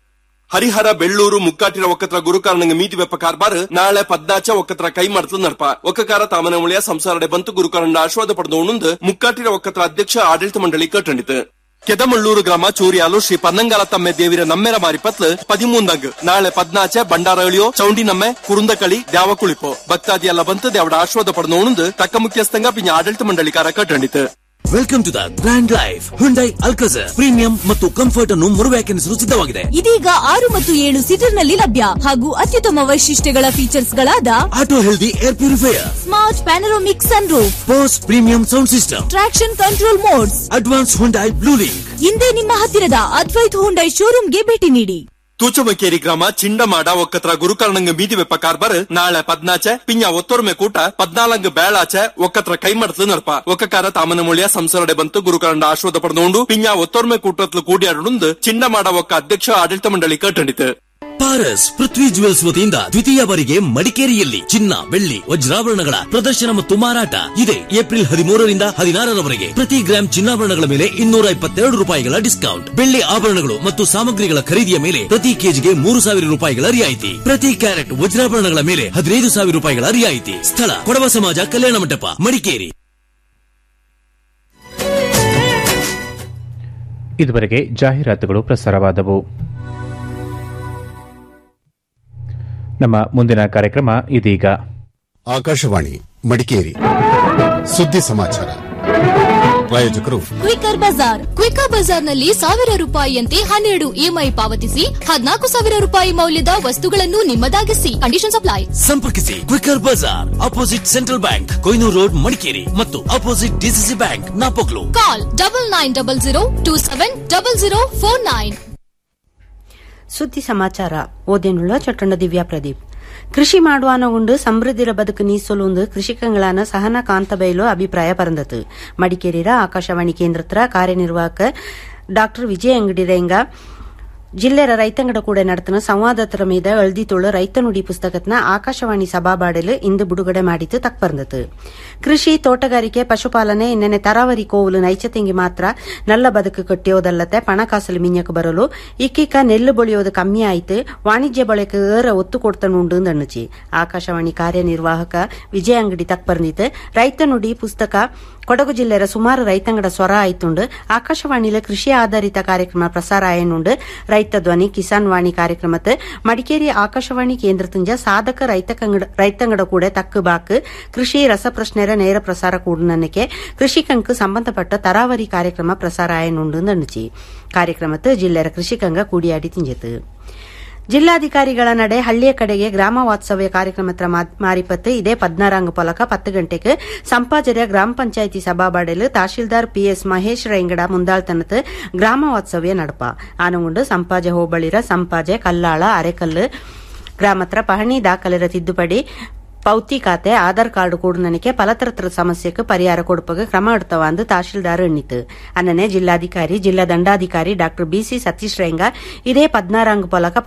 ಹರಿಹರ ಬೆಳ್ಳೂರು ಮುಕ್ಕಾಟಿರ ಒಕ್ಕತ್ರ ಗುರುಕಾರಣಂಗ ಮೀದಿ ಬೆಪ್ಪ ಕಾರ್ಬಾರ್ ನಾಳೆ ಪದ್ನಾಚ ಒಕ್ಕತ್ರ ಕೈ ಮಡತ್ಲು ನಡ್ಪ ಒಕ್ಕಕಾರ ತಾಮನೆ ಮೊಳಿಯ ಸಂಸಾರಡೆ ಬಂತು ಗುರುಕಾರಂಡ ಆಶ್ವಾದ ಪಡೆದೋಣದು ಮುಕ್ಕಾಟಿರ ಒಕ್ಕತ್ರ ಅಧ್ಯಕ್ಷ ಆಡಳಿತ ಮಂಡಳಿ ಕಟ್ಟಂಡಿತು ಕೆದಮಳ್ಳೂರು ಗ್ರಾಮ ಚೂರಿಯಾಲು ಶ್ರೀ ಪನ್ನಂಗಾಲ ತಮ್ಮೆ ದೇವಿರ ನಮ್ಮೆರ ಮಾರಿಪತ್ಲು ಪದಿಮೂಂದಂಗ್ ನಾಳೆ ಪದ್ನಾಚೆ ಬಂಡಾರಳಿಯೋ ಚೌಂಡಿ ನಮ್ಮೆ ಕುರುಂದಕಳಿ ದ್ಯಾವ ಕುಳಿಪೋ ಭಕ್ತಾದಿ ಎಲ್ಲ ಬಂತು ದೇವಡ ಆಶ್ವಾದ ಪಡೆದೋಣದು ತಕ್ಕ ಮುಖ್ಯಸ್ಥಂಗ ಪಿಂಜ ಆಡಳಿತ ಮಂಡಳಿಕಾರ ಕಟ್ಟಂಡಿತು welcome to the grand life Hyundai Alcazar premium ಮತ್ತು ಕಂಫರ್ಟ್ ಅನ್ನು ಮರುವ್ಯಾಖ್ಯಾನಿಸಲು ಸಿದ್ಧವಾಗಿದೆ ಇದೀಗ ಆರು ಮತ್ತು ಏಳು ಸೀಟರ್ ನಲ್ಲಿ ಲಭ್ಯ ಹಾಗೂ ಅತ್ಯುತ್ತಮ ವೈಶಿಷ್ಟ್ಯಗಳ ಫೀಚರ್ಸ್ ಗಳಾದ auto healthy air purifier smart panoramic sunroof post premium sound system traction control modes advance Hyundai blue link ಹಿಂದೆ ನಿಮ್ಮ ಹತ್ತಿರದ ಅದ್ವೈತ್ ಹುಂಡೈ ಶೋರೂಮ್ಗೆ ಭೇಟಿ ನೀಡಿ ತೂಚಮಕೇರಿ ಗ್ರಾಮ ಚಿಂಡಮಾಡ ಒಕ್ಕತ್ರ ಗುರುಕರ್ಣಂಗ ಮೀದಿ ಬೆಪ್ಪ ಕಾರ್ಬರ್ ನಾಳೆ ಪದ್ನಾಚೆ ಪಿಂಜ ಒತ್ತೊರ್ಮೆ ಕೂಟ ಪದ್ನಾಲಂಗ್ ಬೇಳಾಚೆ ಒಕ್ಕತ್ರ ಕೈ ಮಡತ್ಲು ನಡ್ಪ ಒಕ್ಕಕಾರ ತಾಮನ ಮೊಳಿಯ ಸಂಸರಡೆ ಬಂತು ಗುರುಕರಂಡ ಆಶ್ವಾದ ಪಡೆದೋಂಡು ಪಿಂಜ ಒತ್ತೊರ್ಮೆ ಕೂಟತ್ಲು ಕೂಡಿಯಾಡುಂದು ಚಿಂಡಮಾಡ ಒಕ್ಕ ಅಧ್ಯಕ್ಷ ಆಡಳಿತ ಮಂಡಳಿ ಕಟ್ಟಂಡಿತು ಪಾರಸ್ ಪೃಥ್ವಿ ಜುವೆಲ್ಸ್ ವತಿಯಿಂದ ದ್ವಿತೀಯ ಬಾರಿಗೆ ಮಡಿಕೇರಿಯಲ್ಲಿ ಚಿನ್ನ ಬೆಳ್ಳಿ ವಜ್ರಾಭರಣಗಳ ಪ್ರದರ್ಶನ ಮತ್ತು ಮಾರಾಟ ಇದೆ ಏಪ್ರಿಲ್ ಹದಿಮೂರರಿಂದ ಹದಿನಾರರವರೆಗೆ ಪ್ರತಿ ಗ್ರಾಂ ಚಿನ್ನಾಭರಣಗಳ ಮೇಲೆ ಇನ್ನೂರ ಇಪ್ಪತ್ತೆರಡು ರೂಪಾಯಿಗಳ ಡಿಸ್ಕೌಂಟ್ ಬೆಳ್ಳಿ ಆಭರಣಗಳು ಮತ್ತು ಸಾಮಗ್ರಿಗಳ ಖರೀದಿಯ ಮೇಲೆ ಪ್ರತಿ ಕೆಜಿಗೆ ಮೂರು ಸಾವಿರ ರೂಪಾಯಿಗಳ ರಿಯಾಯಿತಿ ಪ್ರತಿ ಕ್ಯಾರೆಟ್ ವಜ್ರಾಭರಣಗಳ ಮೇಲೆ ಹದಿನೈದು ಸಾವಿರ ರೂಪಾಯಿಗಳ ರಿಯಾಯಿತಿ ಸ್ಥಳ ಕೊಡವ ಸಮಾಜ ಕಲ್ಯಾಣ ಮಂಟಪ ಮಡಿಕೇರಿ ಇದುವರೆಗೆ ಜಾಹೀರಾತುಗಳು ಪ್ರಸಾರವಾದವು ನಮ್ಮ ಮುಂದಿನ ಕಾರ್ಯಕ್ರಮ ಇದೀಗ ಆಕಾಶವಾಣಿ ಮಡಿಕೇರಿ ಸುದ್ದಿ ಸಮಾಚಾರ ಪ್ರಾಯೋಜಕರು ಕ್ವಿಕರ್ ಬಜಾರ್ ಕ್ವಿಕರ್ ಬಜಾರ್ನಲ್ಲಿ ಸಾವಿರ ರೂಪಾಯಿಯಂತೆ ಹನ್ನೆರಡು ಇಎಂಐ ಪಾವತಿಸಿ ಹದಿನಾಲ್ಕು ಸಾವಿರ ರೂಪಾಯಿ ಮೌಲ್ಯದ ವಸ್ತುಗಳನ್ನು ನಿಮ್ಮದಾಗಿಸಿ ಕಂಡೀಷನ್ ಅಪ್ಲೈ ಸಂಪರ್ಕಿಸಿ quicker Bazaar opposite central bank Koinur road Madikeri ಮತ್ತು opposite DCC bank Napoklu call double nine double zero two seven double zero four nine ಸುದ್ದಿ ಸಮಾಚಾರ ಓದೇನುಳ್ಳ ಚಟ್ಟಣ್ಣ ದಿವ್ಯಾ ಪ್ರದೀಪ್ ಕೃಷಿ ಮಾಡುವಾನಗೊಂಡು ಸಮೃದ್ಧಿರ ಬದುಕು ನೀಸಲೊಂದು ಕೃಷಿಕಂಗಳಾನ ಸಹನ ಕಾಂತಬೈಲು ಅಭಿಪ್ರಾಯ ಪರಂದತು ಮಡಿಕೇರಿರ ಆಕಾಶವಾಣಿ ಕೇಂದ್ರತ್ರ ಕಾರ್ಯನಿರ್ವಾಹಕ ಡಾಕ್ಟರ್ ವಿಜಯ ಅಂಗಡಿರೇಂಗ ಜಿಲ್ಲೆರ ರೈತಂಗಡ ಕೂಡ നടത്തുന്ന ಸಂವಾದತರ ಮೀದ ಎಳ್ದಿತುಳ್ಳು ರೈತ ನುಡಿ ಪುಸ್ತಕತ್ನ ಆಕಾಶವಾಣಿ ಸಭಾಬಾಡಲು ಇಂದು ಬಿಡುಗಡೆ ಮಾಡಿದ್ದು ತಕ್ಪರ್ಂದತು ಕೃಷಿ ತೋಟಗಾರಿಕೆ ಪಶುಪಾಲನೆ ಇನ್ನೆನೆ ತರಾವರಿ ಕೋವುಲು ನೈಚತೆಂಗಿ ಮಾತ್ರ ನಲ್ಲ ಬದುಕು ಕಟ್ಟಿಯೋದಲ್ಲದೆ ಪಣಕಾಸಲು ಮಿಂಜಕ್ಕೆ ಬರಲು ಇಕ್ಕಿಕ ನೆಲ್ಲು ಬಳಿಯೋದು ಕಮ್ಮಿ ಆಯ್ತು ವಾಣಿಜ್ಯ ಬಳಕೆ ಏರ ಒತ್ತು ಕೊಡ್ತನುಂಡು ಅಂದಣ್ಣುಚಿ ಆಕಾಶವಾಣಿ ಕಾರ್ಯನಿರ್ವಾಹಕ ವಿಜಯ ಅಂಗಡಿ ತಕ್ಪರ್ಂದಿತ್ತು ರೈತ ನುಡಿ ಪುಸ್ತಕ ಕೊಡಗು ಜಿಲ್ಲೆಯ ಸುಮಾರು ರೈತಂಗಡ ಸ್ವರ ಆಯ್ತುಂಡು ಆಕಾಶವಾಣಿಲ ಕೃಷಿ ಆಧಾರಿತ ಕಾರ್ಯಕ್ರಮ ಪ್ರಸಾರ ಆಯನುಂಡು ರೈತ ಧ್ವನಿ ಕಿಸಾನ್ ವಾಣಿ ಕಾರ್ಯಕ್ರಮತ್ ಮಡಿಕೇರಿ ಆಕಾಶವಾಣಿ ಕೇಂದ್ರ ತುಂಜ ಸಾಧಕ ರೈತಂಗಡ ಕೂಡ ತಕ್ಕು ಬಾಕ್ ಕೃಷಿ ರಸಪ್ರಶ್ನೆರ ನೇರ ಪ್ರಸಾರ ಕೂಡನಕ್ಕೆ ಕೃಷಿಕಂಕ್ ಸಂಬಂಧಪಟ್ಟ ತರಾವರಿ ಕಾರ್ಯಕ್ರಮ ಪ್ರಸಾರ ಆಯನುಂಡು ನಣ್ಣುಚಿ ಕಾರ್ಯಕ್ರಮತ್ ಜಿಲ್ಲೆಯ ಕೃಷಿಕಂಗ ಕೂಡಿಯಾಡಿ ತಿಂಜತು ಜಿಲ್ಲಾಧಿಕಾರಿಗಳ ನಡೆ ಹಳ್ಳಿಯ ಕಡೆಗೆ ಗ್ರಾಮ ವಾತ್ಸವ್ಯ ಕಾರ್ಯಕ್ರಮತ್ರ ಮಾರಿಪತ್ತು ಇದೇ ಪದ್ನಾರಾಂಗ ಪೊಲಕ ಪತ್ತು ಗಂಟೆಗೆ ಸಂಪಾಜರ್ಯ ಗ್ರಾಮ ಪಂಚಾಯಿತಿ ಸಭಾಬಾಡೆಲು ತಹಶೀಲ್ದಾರ್ ಪಿಎಸ್ ಮಹೇಶ್ ರೈಂಗಡ ಮುಂದಾಳ್ತನತ್ ಗ್ರಾಮ ವಾತ್ಸವ್ಯ ನಡಪ ಆನಗುಂಡು ಸಂಪಾಜೆ ಹೋಬಳಿರ ಸಂಪಾಜೆ ಕಲ್ಲಾಳ ಅರೆಕಲ್ಲು ಗ್ರಾಮತ್ರ ಪಹಣಿ ದಾಖಲೆರ ತಿದ್ದುಪಡಿ ಪೌತಿ ಖಾತೆ ಆಧಾರ್ ಕಾರ್ಡ್ ಕೂಡನನಿಕೆ ಪಲತರತ್ರ ಸಮಸ್ಯೆಗೆ ಪರಿಹಾರ ಕೊಡುಪಗೆ ಕ್ರಮ എടുത്തವ ಅಂದು ತಹಶೀಲ್ದಾರ್ ಎಣ್ಣಿತು ಅನ್ನನೆ ಜಿಲ್ಲಾಧಿಕಾರಿ ಜಿಲ್ಲಾ ದಂಡಾಧಿಕಾರಿ ಡಾಕ್ಟರ್ ಬಿಸಿ ಸತೀಶ್ ರೇಂಗ ಇದೇ ಪದ್ನಾರಾಂಗ್ ಪೊಲಕ